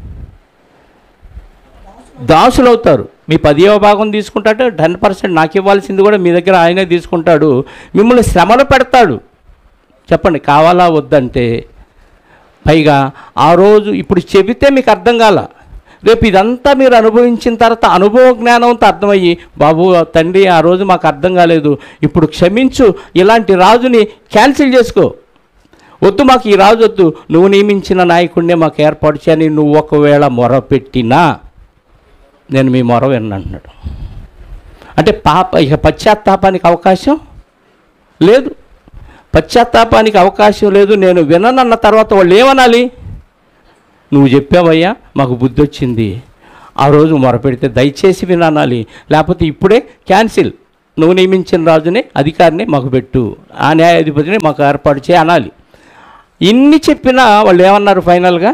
దాసులు అవుతారు మీ పదివ భాగం తీసుకుంటాడు టెన్ పర్సెంట్ నాకు ఇవ్వాల్సింది కూడా మీ దగ్గర ఆయనే తీసుకుంటాడు మిమ్మల్ని శ్రమలు పెడతాడు చెప్పండి కావాలా వద్దంటే పైగా ఆ రోజు ఇప్పుడు చెబితే మీకు అర్థం కాల రేపు ఇదంతా మీరు అనుభవించిన తర్వాత అనుభవ జ్ఞానంతో అర్థమయ్యి బాబు తండ్రి ఆ రోజు మాకు అర్థం కాలేదు ఇప్పుడు క్షమించు ఇలాంటి రాజుని క్యాన్సిల్ చేసుకో వద్దు మాకు ఈ రాజు వద్దు నువ్వు నియమించిన నాయకుడినే మాకు ఏర్పాటు చేయని నువ్వు ఒకవేళ మొరపెట్టినా నేను మీ మొర విన్నాడు అంటే పాప ఇక పశ్చాత్తాపానికి అవకాశం లేదు పశ్చాత్తాపానికి అవకాశం లేదు నేను విననన్న తర్వాత వాళ్ళు ఏమనాలి నువ్వు చెప్పావయ్యా మాకు బుద్ధి వచ్చింది ఆ రోజు మొరపెడితే దయచేసి వినాలి లేకపోతే ఇప్పుడే క్యాన్సిల్ నువ్వు నియమించిన రాజుని అధికారిని మాకు పెట్టు ఆ న్యాయాధిపతిని మాకు ఏర్పాటు చేయి అనాలి ఇన్ని చెప్పినా వాళ్ళు ఏమన్నారు ఫైనల్గా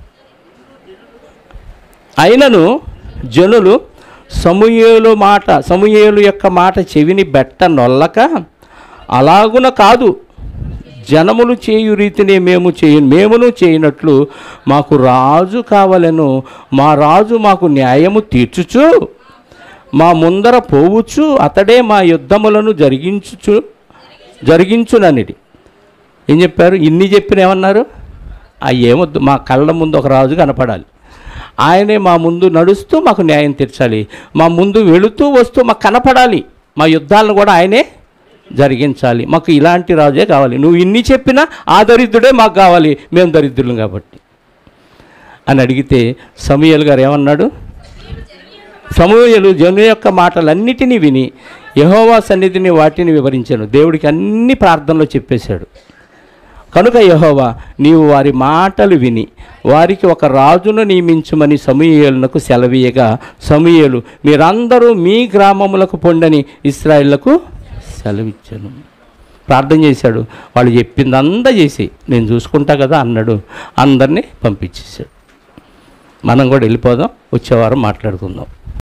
అయినను జనులు సమూయేలు మాట సమూయేలు యొక్క మాట చెవిని బెట్ట నొల్లక అలాగున కాదు జనములు చేయు రీతిని మేము చేయ మేమును చేయనట్లు మాకు రాజు కావలను మా రాజు మాకు న్యాయము తీర్చుచు మా ముందర పోవచ్చు అతడే మా యుద్ధములను జరిగించుచు జరిగించుననిది ఏం చెప్పారు ఇన్ని చెప్పిన ఏమన్నారు ఆ ఏమొద్దు మా కళ్ళ ముందు ఒక రాజు కనపడాలి ఆయనే మా ముందు నడుస్తూ మాకు న్యాయం తీర్చాలి మా ముందు వెళుతూ వస్తూ మాకు కనపడాలి మా యుద్ధాలను కూడా ఆయనే జరిగించాలి మాకు ఇలాంటి రాజే కావాలి నువ్వు ఇన్ని చెప్పినా ఆ దరిద్రుడే మాకు కావాలి మేము దరిద్రులం కాబట్టి అని అడిగితే సమూయేలు గారు ఏమన్నాడు సమూహలు జను యొక్క మాటలన్నిటినీ విని యహోవా సన్నిధిని వాటిని వివరించాను దేవుడికి అన్ని ప్రార్థనలో చెప్పేశాడు కనుక యహోవా నీవు వారి మాటలు విని వారికి ఒక రాజును నియమించుమని సమూయేలునకు సెలవీయగా సమూయేలు మీరందరూ మీ గ్రామములకు పొండని ఇస్రాయిళ్లకు సెలవిచ్చాను ప్రార్థన చేశాడు వాళ్ళు చెప్పిందంతా చేసి నేను చూసుకుంటా కదా అన్నాడు అందరినీ పంపించేశాడు మనం కూడా వెళ్ళిపోదాం వచ్చే వారం మాట్లాడుకుందాం